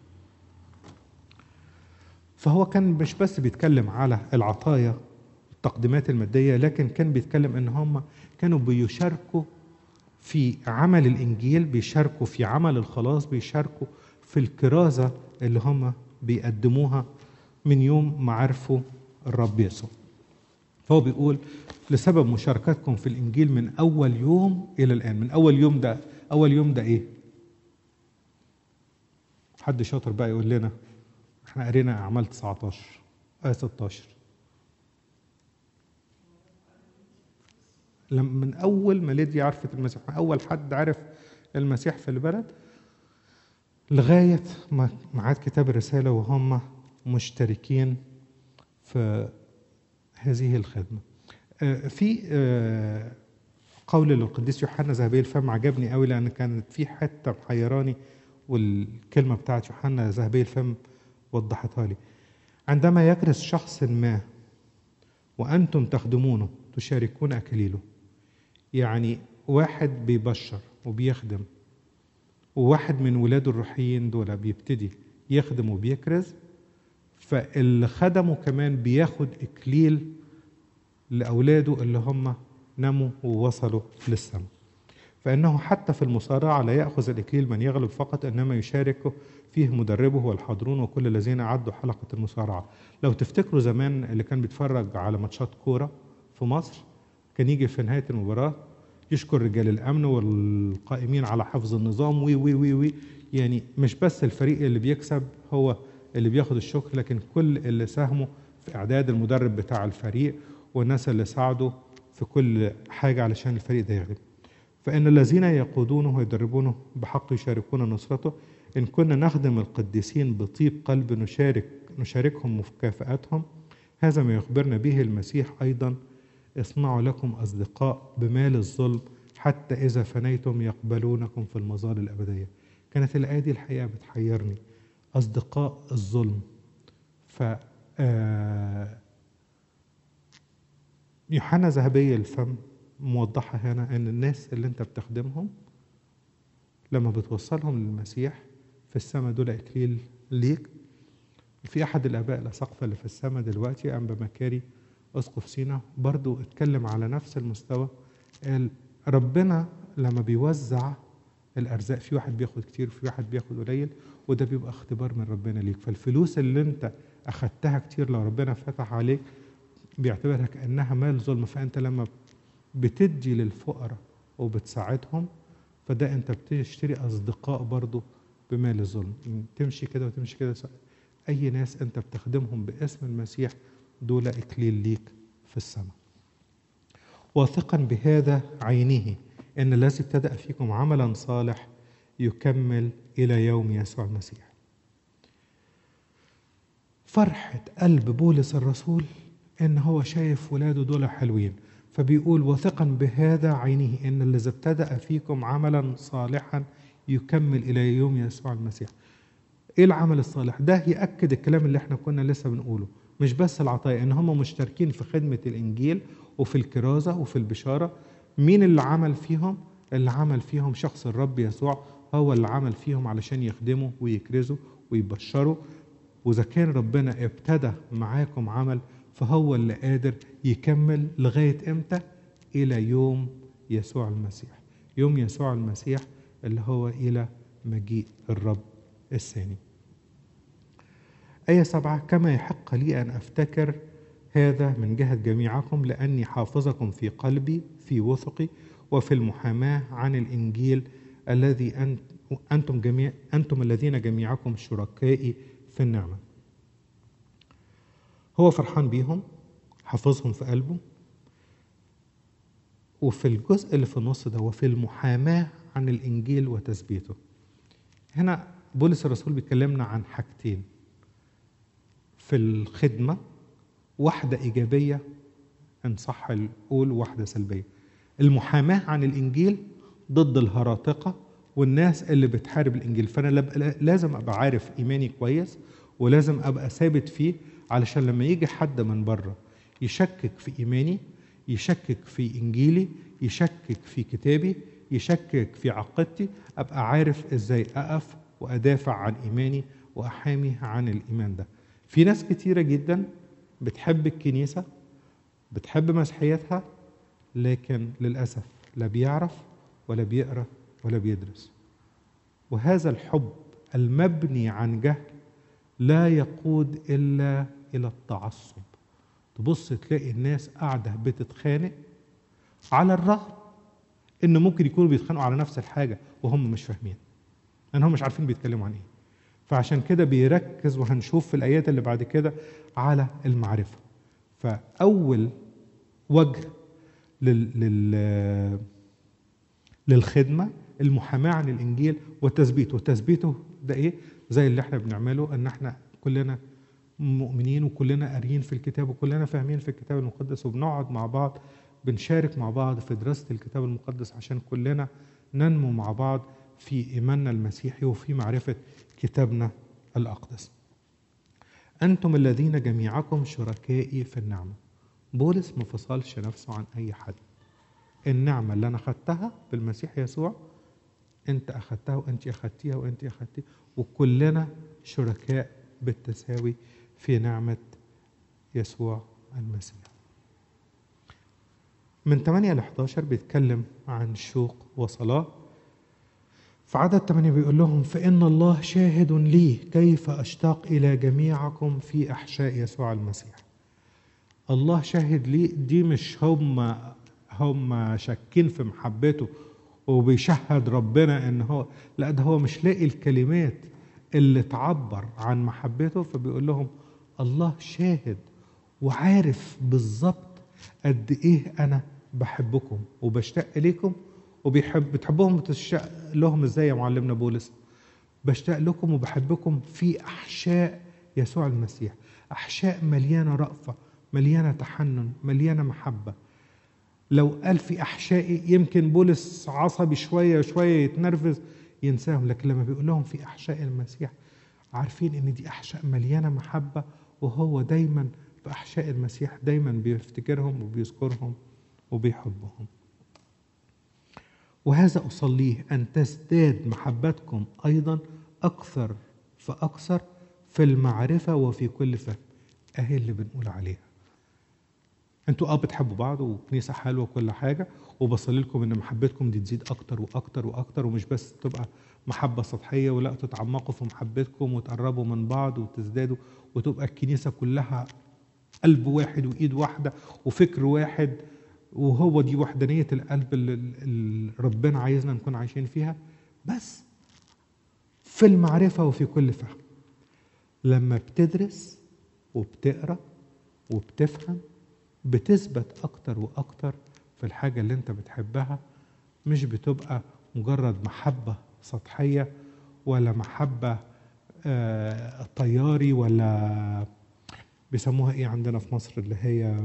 فهو كان مش بس بيتكلم على العطايا التقديمات المادية لكن كان بيتكلم ان هم كانوا بيشاركوا في عمل الانجيل بيشاركوا في عمل الخلاص بيشاركوا في الكرازة اللي هم بيقدموها من يوم ما عرفوا الرب يسوع فهو بيقول لسبب مشاركتكم في الانجيل من اول يوم الى الان من اول يوم ده اول يوم ده ايه حد شاطر بقى يقول لنا احنا قرينا اعمال 19 ايه 16 لما من اول ما ليديا عرفت المسيح اول حد عرف المسيح في البلد لغايه ما ميعاد كتاب الرساله وهم مشتركين في هذه الخدمه في قول للقديس يوحنا ذهبي الفم عجبني قوي لان كانت في حته محيراني والكلمه بتاعت يوحنا ذهبي الفم وضحتها لي عندما يكرس شخص ما وانتم تخدمونه تشاركون اكليله يعني واحد بيبشر وبيخدم وواحد من ولاده الروحيين دول بيبتدي يخدم وبيكرز فاللي خدمه كمان بياخد اكليل لاولاده اللي هم نموا ووصلوا للسماء فانه حتى في المصارعه لا ياخذ الاكليل من يغلب فقط انما يشارك فيه مدربه والحاضرون وكل الذين عدوا حلقه المصارعه لو تفتكروا زمان اللي كان بيتفرج على ماتشات كوره في مصر كان يجي في نهايه المباراه يشكر رجال الامن والقائمين على حفظ النظام وي وي وي وي يعني مش بس الفريق اللي بيكسب هو اللي بياخد الشكر لكن كل اللي ساهموا في اعداد المدرب بتاع الفريق والناس اللي ساعدوا في كل حاجه علشان الفريق ده يغلب فان الذين يقودونه ويدربونه بحق يشاركون نصرته ان كنا نخدم القديسين بطيب قلب نشارك نشاركهم مكافاتهم هذا ما يخبرنا به المسيح ايضا اصنعوا لكم أصدقاء بمال الظلم حتى إذا فنيتم يقبلونكم في المظال الأبدية كانت الآية دي الحقيقة بتحيرني أصدقاء الظلم ف يوحنا ذهبية الفم موضحة هنا أن الناس اللي أنت بتخدمهم لما بتوصلهم للمسيح في السماء دول إكليل ليك في أحد الآباء الأساقفة اللي في السماء دلوقتي أنبا مكاري اسقف سينا برضو اتكلم على نفس المستوى قال ربنا لما بيوزع الارزاق في واحد بياخد كتير وفي واحد بياخد قليل وده بيبقى اختبار من ربنا ليك فالفلوس اللي انت اخدتها كتير لو ربنا فتح عليك بيعتبرها كانها مال ظلم فانت لما بتدي للفقراء وبتساعدهم فده انت بتشتري اصدقاء برضو بمال الظلم تمشي كده وتمشي كده اي ناس انت بتخدمهم باسم المسيح دول إكليل ليك في السماء واثقا بهذا عينه أن الذي ابتدأ فيكم عملا صالح يكمل إلى يوم يسوع المسيح فرحة قلب بولس الرسول إن هو شايف ولاده دول حلوين فبيقول واثقا بهذا عينه إن الذي ابتدأ فيكم عملا صالحا يكمل إلى يوم يسوع المسيح إيه العمل الصالح؟ ده يأكد الكلام اللي احنا كنا لسه بنقوله مش بس العطايا ان هم مشتركين في خدمه الانجيل وفي الكرازه وفي البشاره مين اللي عمل فيهم اللي عمل فيهم شخص الرب يسوع هو اللي عمل فيهم علشان يخدموا ويكرزوا ويبشروا واذا كان ربنا ابتدى معاكم عمل فهو اللي قادر يكمل لغايه امتى الى يوم يسوع المسيح يوم يسوع المسيح اللي هو الى مجيء الرب الثاني آية سبعة كما يحق لي أن أفتكر هذا من جهة جميعكم لأني حافظكم في قلبي في وثقي وفي المحاماة عن الإنجيل الذي أنتم جميع أنتم الذين جميعكم شركائي في النعمة. هو فرحان بيهم حافظهم في قلبه وفي الجزء اللي في النص ده وفي المحاماة عن الإنجيل وتثبيته. هنا بولس الرسول بيكلمنا عن حاجتين في الخدمة واحدة إيجابية إن صح القول واحدة سلبية المحاماة عن الإنجيل ضد الهراطقة والناس اللي بتحارب الانجيل فانا لب- لازم ابقى عارف ايماني كويس ولازم ابقى ثابت فيه علشان لما يجي حد من بره يشكك في ايماني يشكك في انجيلي يشكك في كتابي يشكك في عقيدتي ابقى عارف ازاي اقف وادافع عن ايماني واحامي عن الايمان ده في ناس كتيره جدا بتحب الكنيسه بتحب مسيحيتها لكن للاسف لا بيعرف ولا بيقرا ولا بيدرس وهذا الحب المبني عن جهل لا يقود الا الى التعصب تبص تلاقي الناس قاعده بتتخانق على الرغم ان ممكن يكونوا بيتخانقوا على نفس الحاجه وهم مش فاهمين لانهم مش عارفين بيتكلموا عن ايه فعشان كده بيركز وهنشوف في الايات اللي بعد كده على المعرفه فاول وجه لل, لل للخدمه المحاماه عن الانجيل والتثبيت وتثبيته ده ايه زي اللي احنا بنعمله ان احنا كلنا مؤمنين وكلنا قاريين في الكتاب وكلنا فاهمين في الكتاب المقدس وبنقعد مع بعض بنشارك مع بعض في دراسه الكتاب المقدس عشان كلنا ننمو مع بعض في ايماننا المسيحي وفي معرفه كتابنا الاقدس. انتم الذين جميعكم شركائي في النعمه. بولس ما فصلش نفسه عن اي حد. النعمه اللي انا خدتها بالمسيح يسوع انت اخدتها وانت اخدتيها وانت اخدتيها وكلنا شركاء بالتساوي في نعمه يسوع المسيح. من 8 ل 11 بيتكلم عن شوق وصلاه في عدد 8 بيقول لهم فإن الله شاهد لي كيف أشتاق إلى جميعكم في أحشاء يسوع المسيح الله شاهد لي دي مش هم هم شاكين في محبته وبيشهد ربنا ان هو لا ده هو مش لاقي الكلمات اللي تعبر عن محبته فبيقول لهم الله شاهد وعارف بالظبط قد ايه انا بحبكم وبشتاق اليكم وبيحب بتحبهم وتشتاق لهم ازاي يا معلمنا بولس بشتاق لكم وبحبكم في احشاء يسوع المسيح احشاء مليانه رأفه مليانه تحنن مليانه محبه لو قال في احشائي يمكن بولس عصبي شويه شويه يتنرفز ينساهم لكن لما بيقول لهم في احشاء المسيح عارفين ان دي احشاء مليانه محبه وهو دايما في احشاء المسيح دايما بيفتكرهم وبيذكرهم وبيحبهم وهذا اصليه ان تزداد محبتكم ايضا اكثر فاكثر في المعرفه وفي كل فهم اهي اللي بنقول عليها انتوا اه بتحبوا بعض وكنيسه حلوه وكل حاجه وبصلي لكم ان محبتكم دي تزيد اكتر واكتر واكتر ومش بس تبقى محبه سطحيه ولا تتعمقوا في محبتكم وتقربوا من بعض وتزدادوا وتبقى الكنيسه كلها قلب واحد وايد واحده وفكر واحد وهو دي وحدانيه القلب اللي اللي ربنا عايزنا نكون عايشين فيها بس في المعرفه وفي كل فهم لما بتدرس وبتقرا وبتفهم بتثبت اكتر واكتر في الحاجه اللي انت بتحبها مش بتبقى مجرد محبه سطحيه ولا محبه آه طياري ولا بيسموها ايه عندنا في مصر اللي هي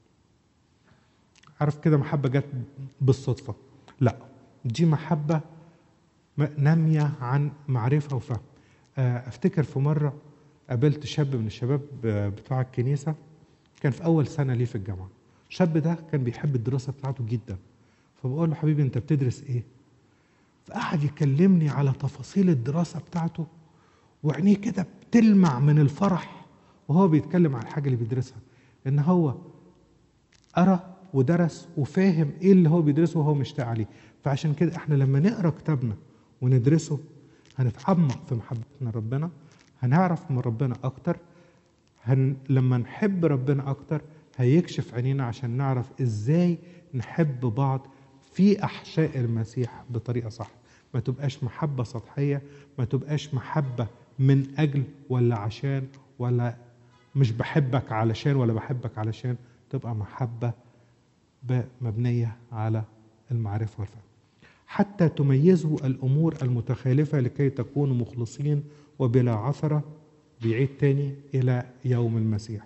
عارف كده محبه جت بالصدفه لا دي محبه ناميه عن معرفه وفهم آه افتكر في مره قابلت شاب من الشباب بتوع الكنيسه كان في اول سنه ليه في الجامعه الشاب ده كان بيحب الدراسه بتاعته جدا فبقول له حبيبي انت بتدرس ايه فقعد يكلمني على تفاصيل الدراسه بتاعته وعينيه كده بتلمع من الفرح وهو بيتكلم عن الحاجه اللي بيدرسها ان هو قرا ودرس وفاهم ايه اللي هو بيدرسه وهو مشتاق عليه فعشان كده احنا لما نقرا كتابنا وندرسه هنتعمق في محبتنا لربنا هنعرف من ربنا اكتر هن... لما نحب ربنا اكتر هيكشف عينينا عشان نعرف ازاي نحب بعض في احشاء المسيح بطريقه صح ما تبقاش محبه سطحيه ما تبقاش محبه من اجل ولا عشان ولا مش بحبك علشان ولا بحبك علشان تبقى محبه مبنيه على المعرفه والفهم حتى تميزوا الامور المتخالفه لكي تكونوا مخلصين وبلا عثره بيعيد تاني الى يوم المسيح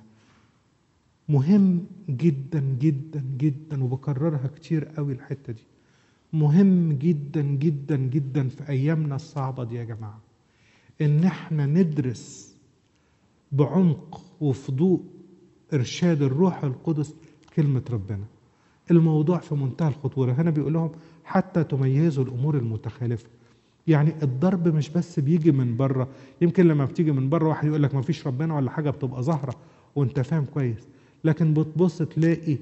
مهم جدا جدا جدا وبكررها كتير قوي الحته دي مهم جدا جدا جدا في ايامنا الصعبه دي يا جماعه ان احنا ندرس بعمق وفي ضوء ارشاد الروح القدس كلمه ربنا الموضوع في منتهى الخطوره هنا بيقول لهم حتى تميزوا الامور المتخالفه يعني الضرب مش بس بيجي من بره يمكن لما بتيجي من بره واحد يقول لك ما فيش ربنا ولا حاجه بتبقى ظاهره وانت فاهم كويس لكن بتبص تلاقي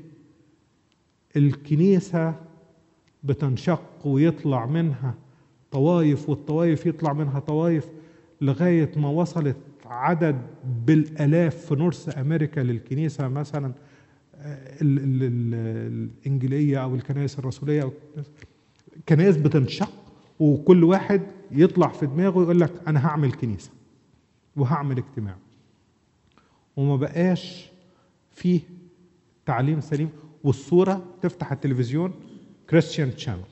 الكنيسه بتنشق ويطلع منها طوايف والطوايف يطلع منها طوايف لغايه ما وصلت عدد بالالاف في نورث امريكا للكنيسه مثلا ال ال ال الانجيليه او الكنائس الرسوليه أو كنائس بتنشق وكل واحد يطلع في دماغه يقول لك انا هعمل كنيسه وهعمل اجتماع وما بقاش فيه تعليم سليم والصوره تفتح التلفزيون كريستيان تشانل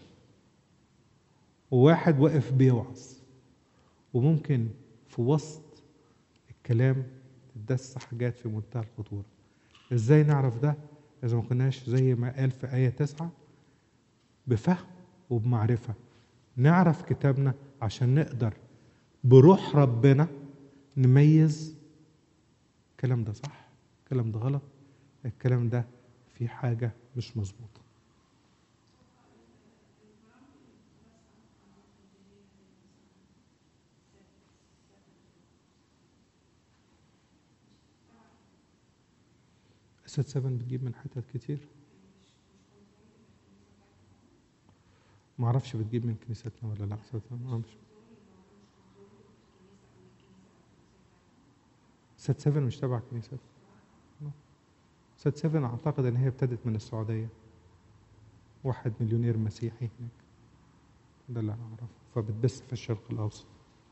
وواحد واقف بيوعظ وممكن في وسط الكلام تدس حاجات في منتهى الخطوره ازاي نعرف ده اذا ما كناش زي ما قال في ايه تسعة بفهم وبمعرفه نعرف كتابنا عشان نقدر بروح ربنا نميز الكلام ده صح الكلام ده غلط الكلام ده في حاجه مش مظبوطه ست سفن بتجيب من حتت كتير ما اعرفش بتجيب من كنيستنا ولا لا ما اعرفش ست سفن مش تبع كنيستنا ست سفن اعتقد ان هي ابتدت من السعوديه واحد مليونير مسيحي هناك ده اللي انا اعرفه فبتبث في الشرق الاوسط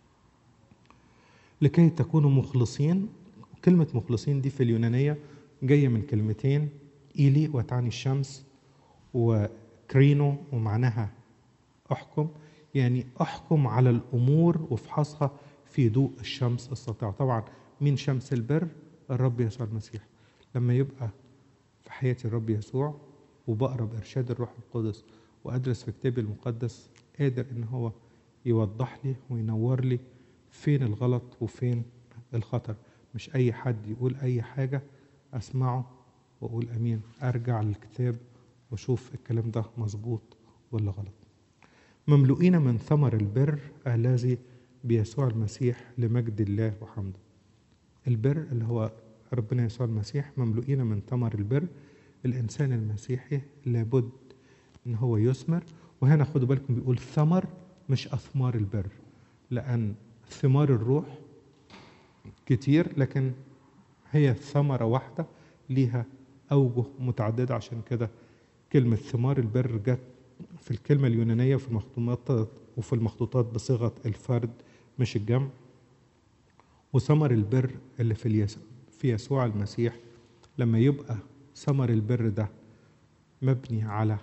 لكي تكونوا مخلصين كلمة مخلصين دي في اليونانية جاية من كلمتين إيلي وتعني الشمس وكرينو ومعناها أحكم يعني أحكم على الأمور وافحصها في ضوء الشمس الساطعة طبعا مين شمس البر الرب يسوع المسيح لما يبقى في حياتي الرب يسوع وبقرا بإرشاد الروح القدس وأدرس في كتابي المقدس قادر إن هو يوضح لي وينور لي فين الغلط وفين الخطر مش أي حد يقول أي حاجة أسمعه وأقول أمين أرجع للكتاب وأشوف الكلام ده مظبوط ولا غلط مملوئين من ثمر البر الذي بيسوع المسيح لمجد الله وحمده البر اللي هو ربنا يسوع المسيح مملوئين من ثمر البر الإنسان المسيحي لابد إن هو يثمر وهنا خدوا بالكم بيقول ثمر مش أثمار البر لأن ثمار الروح كتير لكن هي ثمرة واحدة ليها أوجه متعددة عشان كده كلمة ثمار البر جت في الكلمة اليونانية وفي المخطوطات وفي المخطوطات بصيغة الفرد مش الجمع وثمر البر اللي في اليسوع في يسوع المسيح لما يبقى ثمر البر ده مبني على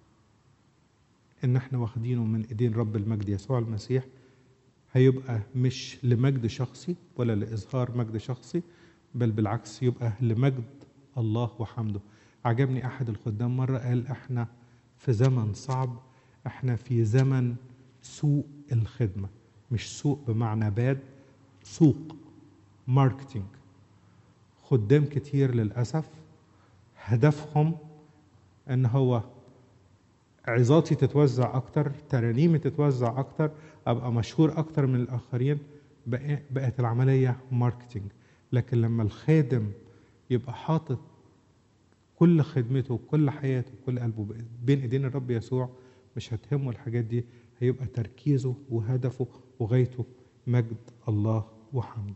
ان احنا واخدينه من ايدين رب المجد يسوع المسيح هيبقى مش لمجد شخصي ولا لإظهار مجد شخصي بل بالعكس يبقى لمجد الله وحمده عجبني أحد الخدام مرة قال إحنا في زمن صعب إحنا في زمن سوق الخدمة مش سوق بمعنى باد سوق ماركتينج خدام كتير للأسف هدفهم إن هو عظاتي تتوزع اكتر ترانيمي تتوزع اكتر ابقى مشهور اكتر من الاخرين بقت العمليه ماركتينج لكن لما الخادم يبقى حاطط كل خدمته وكل حياته وكل قلبه بين ايدين الرب يسوع مش هتهمه الحاجات دي هيبقى تركيزه وهدفه وغايته مجد الله وحمده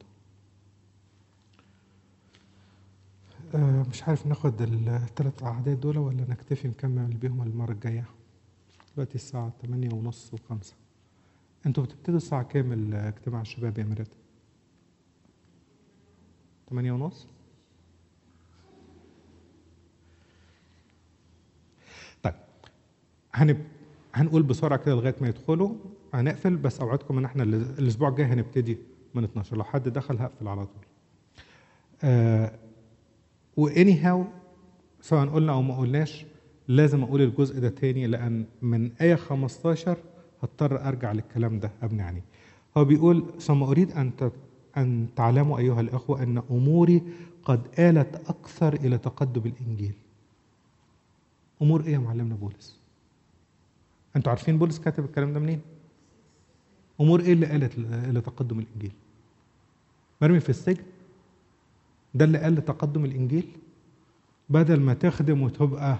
آه مش عارف ناخد الثلاث أعداد دول ولا نكتفي نكمل بيهم المرة الجاية دلوقتي الساعة تمانية ونص وخمسة انتوا بتبتدوا الساعة كام اجتماع الشباب يا مرات؟ تمانية ونص؟ طيب هنب... هنقول بسرعة كده لغاية ما يدخلوا هنقفل بس أوعدكم إن احنا الأسبوع الجاي هنبتدي من 12 لو حد دخل هقفل على طول. آه واني هاو سواء قلنا او ما قلناش لازم اقول الجزء ده تاني لان من ايه 15 هضطر ارجع للكلام ده ابني عليه هو بيقول ثم اريد ان ت- ان تعلموا ايها الاخوه ان اموري قد آلت اكثر الى تقدم الانجيل امور ايه يا معلمنا بولس انتوا عارفين بولس كاتب الكلام ده منين امور ايه اللي قالت الى تقدم الانجيل مرمي في السجن ده اللي قال لتقدم الانجيل بدل ما تخدم وتبقى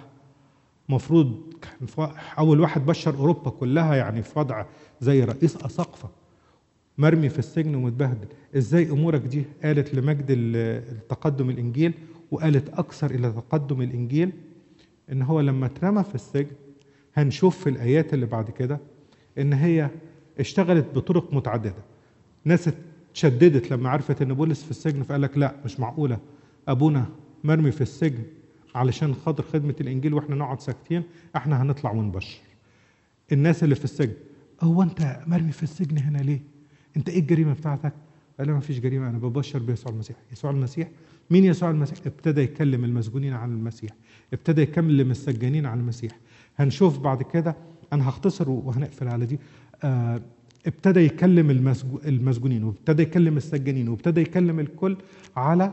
مفروض كان ف- اول واحد بشر اوروبا كلها يعني في وضع زي رئيس اساقفه مرمي في السجن ومتبهدل ازاي امورك دي قالت لمجد ال- تقدم الانجيل وقالت اكثر الى تقدم الانجيل ان هو لما اترمى في السجن هنشوف في الايات اللي بعد كده ان هي اشتغلت بطرق متعدده ناس اتشددت لما عرفت ان بولس في السجن فقال لك لا مش معقوله ابونا مرمي في السجن علشان خاطر خدمه الانجيل واحنا نقعد ساكتين احنا هنطلع ونبشر الناس اللي في السجن هو انت مرمي في السجن هنا ليه انت ايه الجريمه بتاعتك قال ما فيش جريمه انا ببشر بيسوع المسيح يسوع المسيح مين يسوع المسيح ابتدى يكلم المسجونين عن المسيح ابتدى يكلم السجانين عن المسيح هنشوف بعد كده انا هختصر وهنقفل على دي آه ابتدى يكلم المسجو- المسجونين وابتدى يكلم السجانين وابتدى يكلم الكل على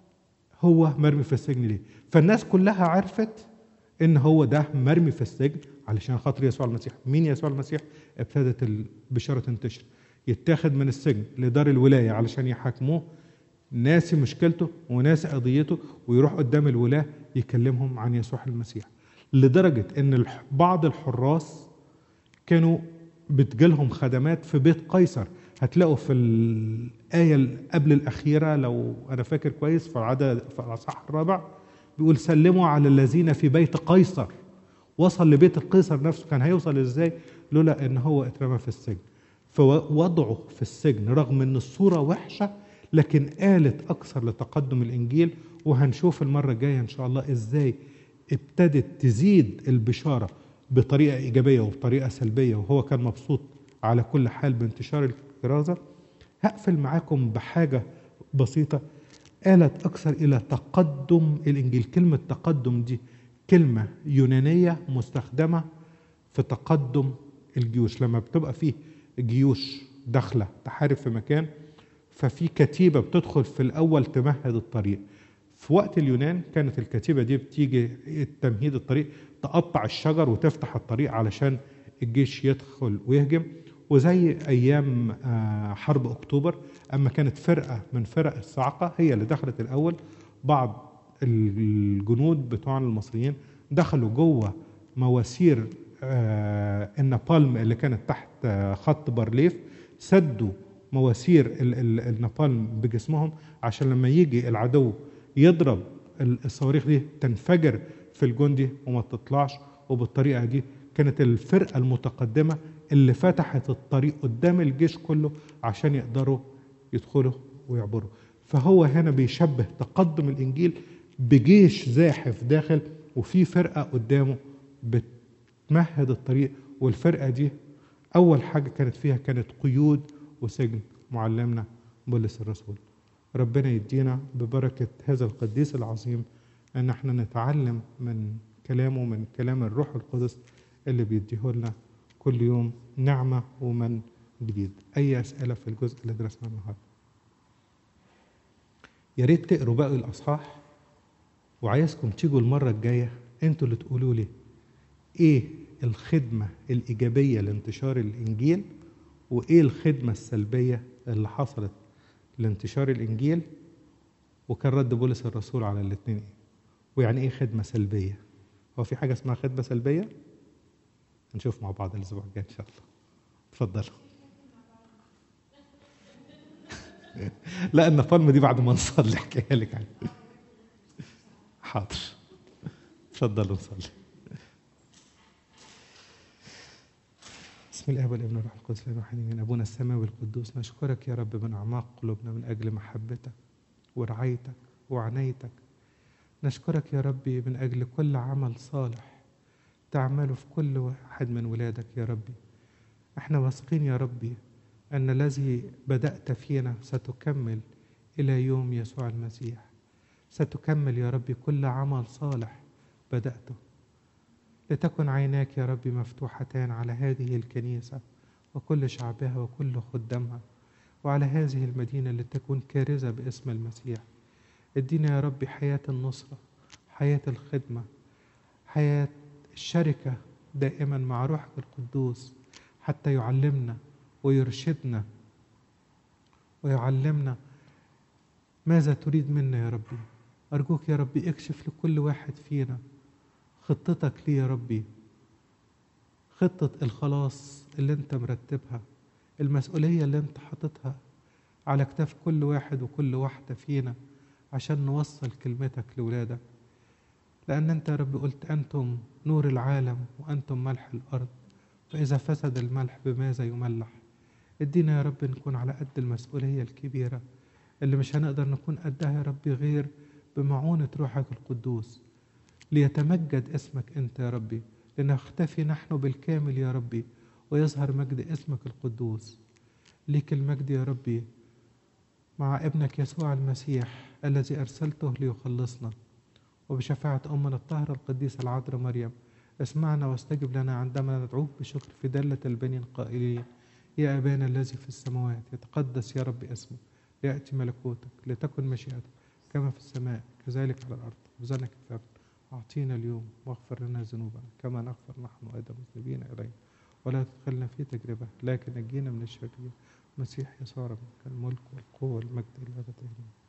هو مرمي في السجن ليه فالناس كلها عرفت ان هو ده مرمي في السجن علشان خاطر يسوع المسيح مين يسوع المسيح ابتدت البشاره تنتشر يتاخد من السجن لدار الولايه علشان يحاكموه ناسي مشكلته وناسي قضيته ويروح قدام الولاه يكلمهم عن يسوع المسيح لدرجه ان الح- بعض الحراس كانوا بتجيلهم خدمات في بيت قيصر هتلاقوا في الآية اللي قبل الأخيرة لو أنا فاكر كويس في العدد في الأصحاح الرابع بيقول سلموا على الذين في بيت قيصر وصل لبيت القيصر نفسه كان هيوصل ازاي لولا ان هو اترمى في السجن فوضعه في السجن رغم ان الصورة وحشة لكن قالت أكثر لتقدم الإنجيل وهنشوف المرة الجاية إن شاء الله إزاي ابتدت تزيد البشارة بطريقة إيجابية وبطريقة سلبية وهو كان مبسوط على كل حال بانتشار الكرازة هقفل معاكم بحاجة بسيطة آلت أكثر إلى تقدم الإنجيل كلمة تقدم دي كلمة يونانية مستخدمة في تقدم الجيوش لما بتبقى فيه جيوش داخلة تحارب في مكان ففي كتيبة بتدخل في الأول تمهد الطريق في وقت اليونان كانت الكتيبة دي بتيجي تمهيد الطريق تقطع الشجر وتفتح الطريق علشان الجيش يدخل ويهجم وزي أيام آه، حرب أكتوبر أما كانت فرقة من فرق الصاعقة هي اللي دخلت الأول بعض الجنود بتوع المصريين دخلوا جوه مواسير آه، النابالم اللي كانت تحت آه، خط بارليف سدوا مواسير ال- ال- النابالم بجسمهم عشان لما يجي العدو يضرب ال- الصواريخ دي تنفجر في الجندي وما تطلعش وبالطريقه دي كانت الفرقه المتقدمه اللي فتحت الطريق قدام الجيش كله عشان يقدروا يدخلوا ويعبروا فهو هنا بيشبه تقدم الانجيل بجيش زاحف داخل وفي فرقه قدامه بتمهد الطريق والفرقه دي اول حاجه كانت فيها كانت قيود وسجن معلمنا بولس الرسول ربنا يدينا ببركه هذا القديس العظيم ان احنا نتعلم من كلامه من كلام الروح القدس اللي بيديه لنا كل يوم نعمه ومن جديد اي اسئله في الجزء اللي درسناه النهارده يا ريت تقروا باقي الاصحاح وعايزكم تيجوا المره الجايه انتوا اللي تقولوا لي ايه الخدمه الايجابيه لانتشار الانجيل وايه الخدمه السلبيه اللي حصلت لانتشار الانجيل وكان رد بولس الرسول على الاثنين ايه ويعني ايه خدمه سلبيه هو في حاجه اسمها خدمه سلبيه نشوف مع بعض الاسبوع الجاي ان شاء الله اتفضلوا لا النفالم دي بعد ما نصلي احكيها لك عنها حاضر اتفضلوا نصلي بسم الله والابن والروح القدس لا واحد من ابونا السماوي القدوس نشكرك يا رب من اعماق قلوبنا من اجل محبتك ورعايتك وعنايتك نشكرك يا ربي من اجل كل عمل صالح تعمله في كل واحد من ولادك يا ربي احنا واثقين يا ربي ان الذي بدات فينا ستكمل الى يوم يسوع المسيح ستكمل يا ربي كل عمل صالح بداته لتكن عيناك يا رب مفتوحتان على هذه الكنيسة وكل شعبها وكل خدامها وعلى هذه المدينة لتكون كارزة باسم المسيح ادينا يا رب حياة النصرة حياة الخدمة حياة الشركة دائما مع روحك القدوس حتى يعلمنا ويرشدنا ويعلمنا ماذا تريد منا يا ربي أرجوك يا ربي اكشف لكل واحد فينا خطتك ليه يا ربي خطة الخلاص اللي انت مرتبها المسؤولية اللي انت حاططها على كتاف كل واحد وكل واحدة فينا عشان نوصل كلمتك لولادك لأن أنت يا رب قلت أنتم نور العالم وأنتم ملح الأرض فإذا فسد الملح بماذا يملح ادينا يا رب نكون على قد المسؤولية الكبيرة اللي مش هنقدر نكون قدها يا رب غير بمعونة روحك القدوس ليتمجد اسمك أنت يا ربي لنختفي نحن بالكامل يا ربي ويظهر مجد اسمك القدوس ليك المجد يا ربي مع ابنك يسوع المسيح الذي أرسلته ليخلصنا وبشفاعة أمنا الطاهرة القديسة العذراء مريم اسمعنا واستجب لنا عندما ندعوك بشكر في دلة البنين قائلين يا أبانا الذي في السماوات يتقدس يا رب اسمك يأتي ملكوتك لتكن مشيئتك كما في السماء كذلك على الأرض خبزنا كفافنا أعطينا اليوم واغفر لنا ذنوبنا كما نغفر نحن أيضا مذنبين إلينا ولا تدخلنا في تجربة لكن نجينا من الشرير مسيح يسوع ربك الملك والقوة والمجد إلى أبد آمين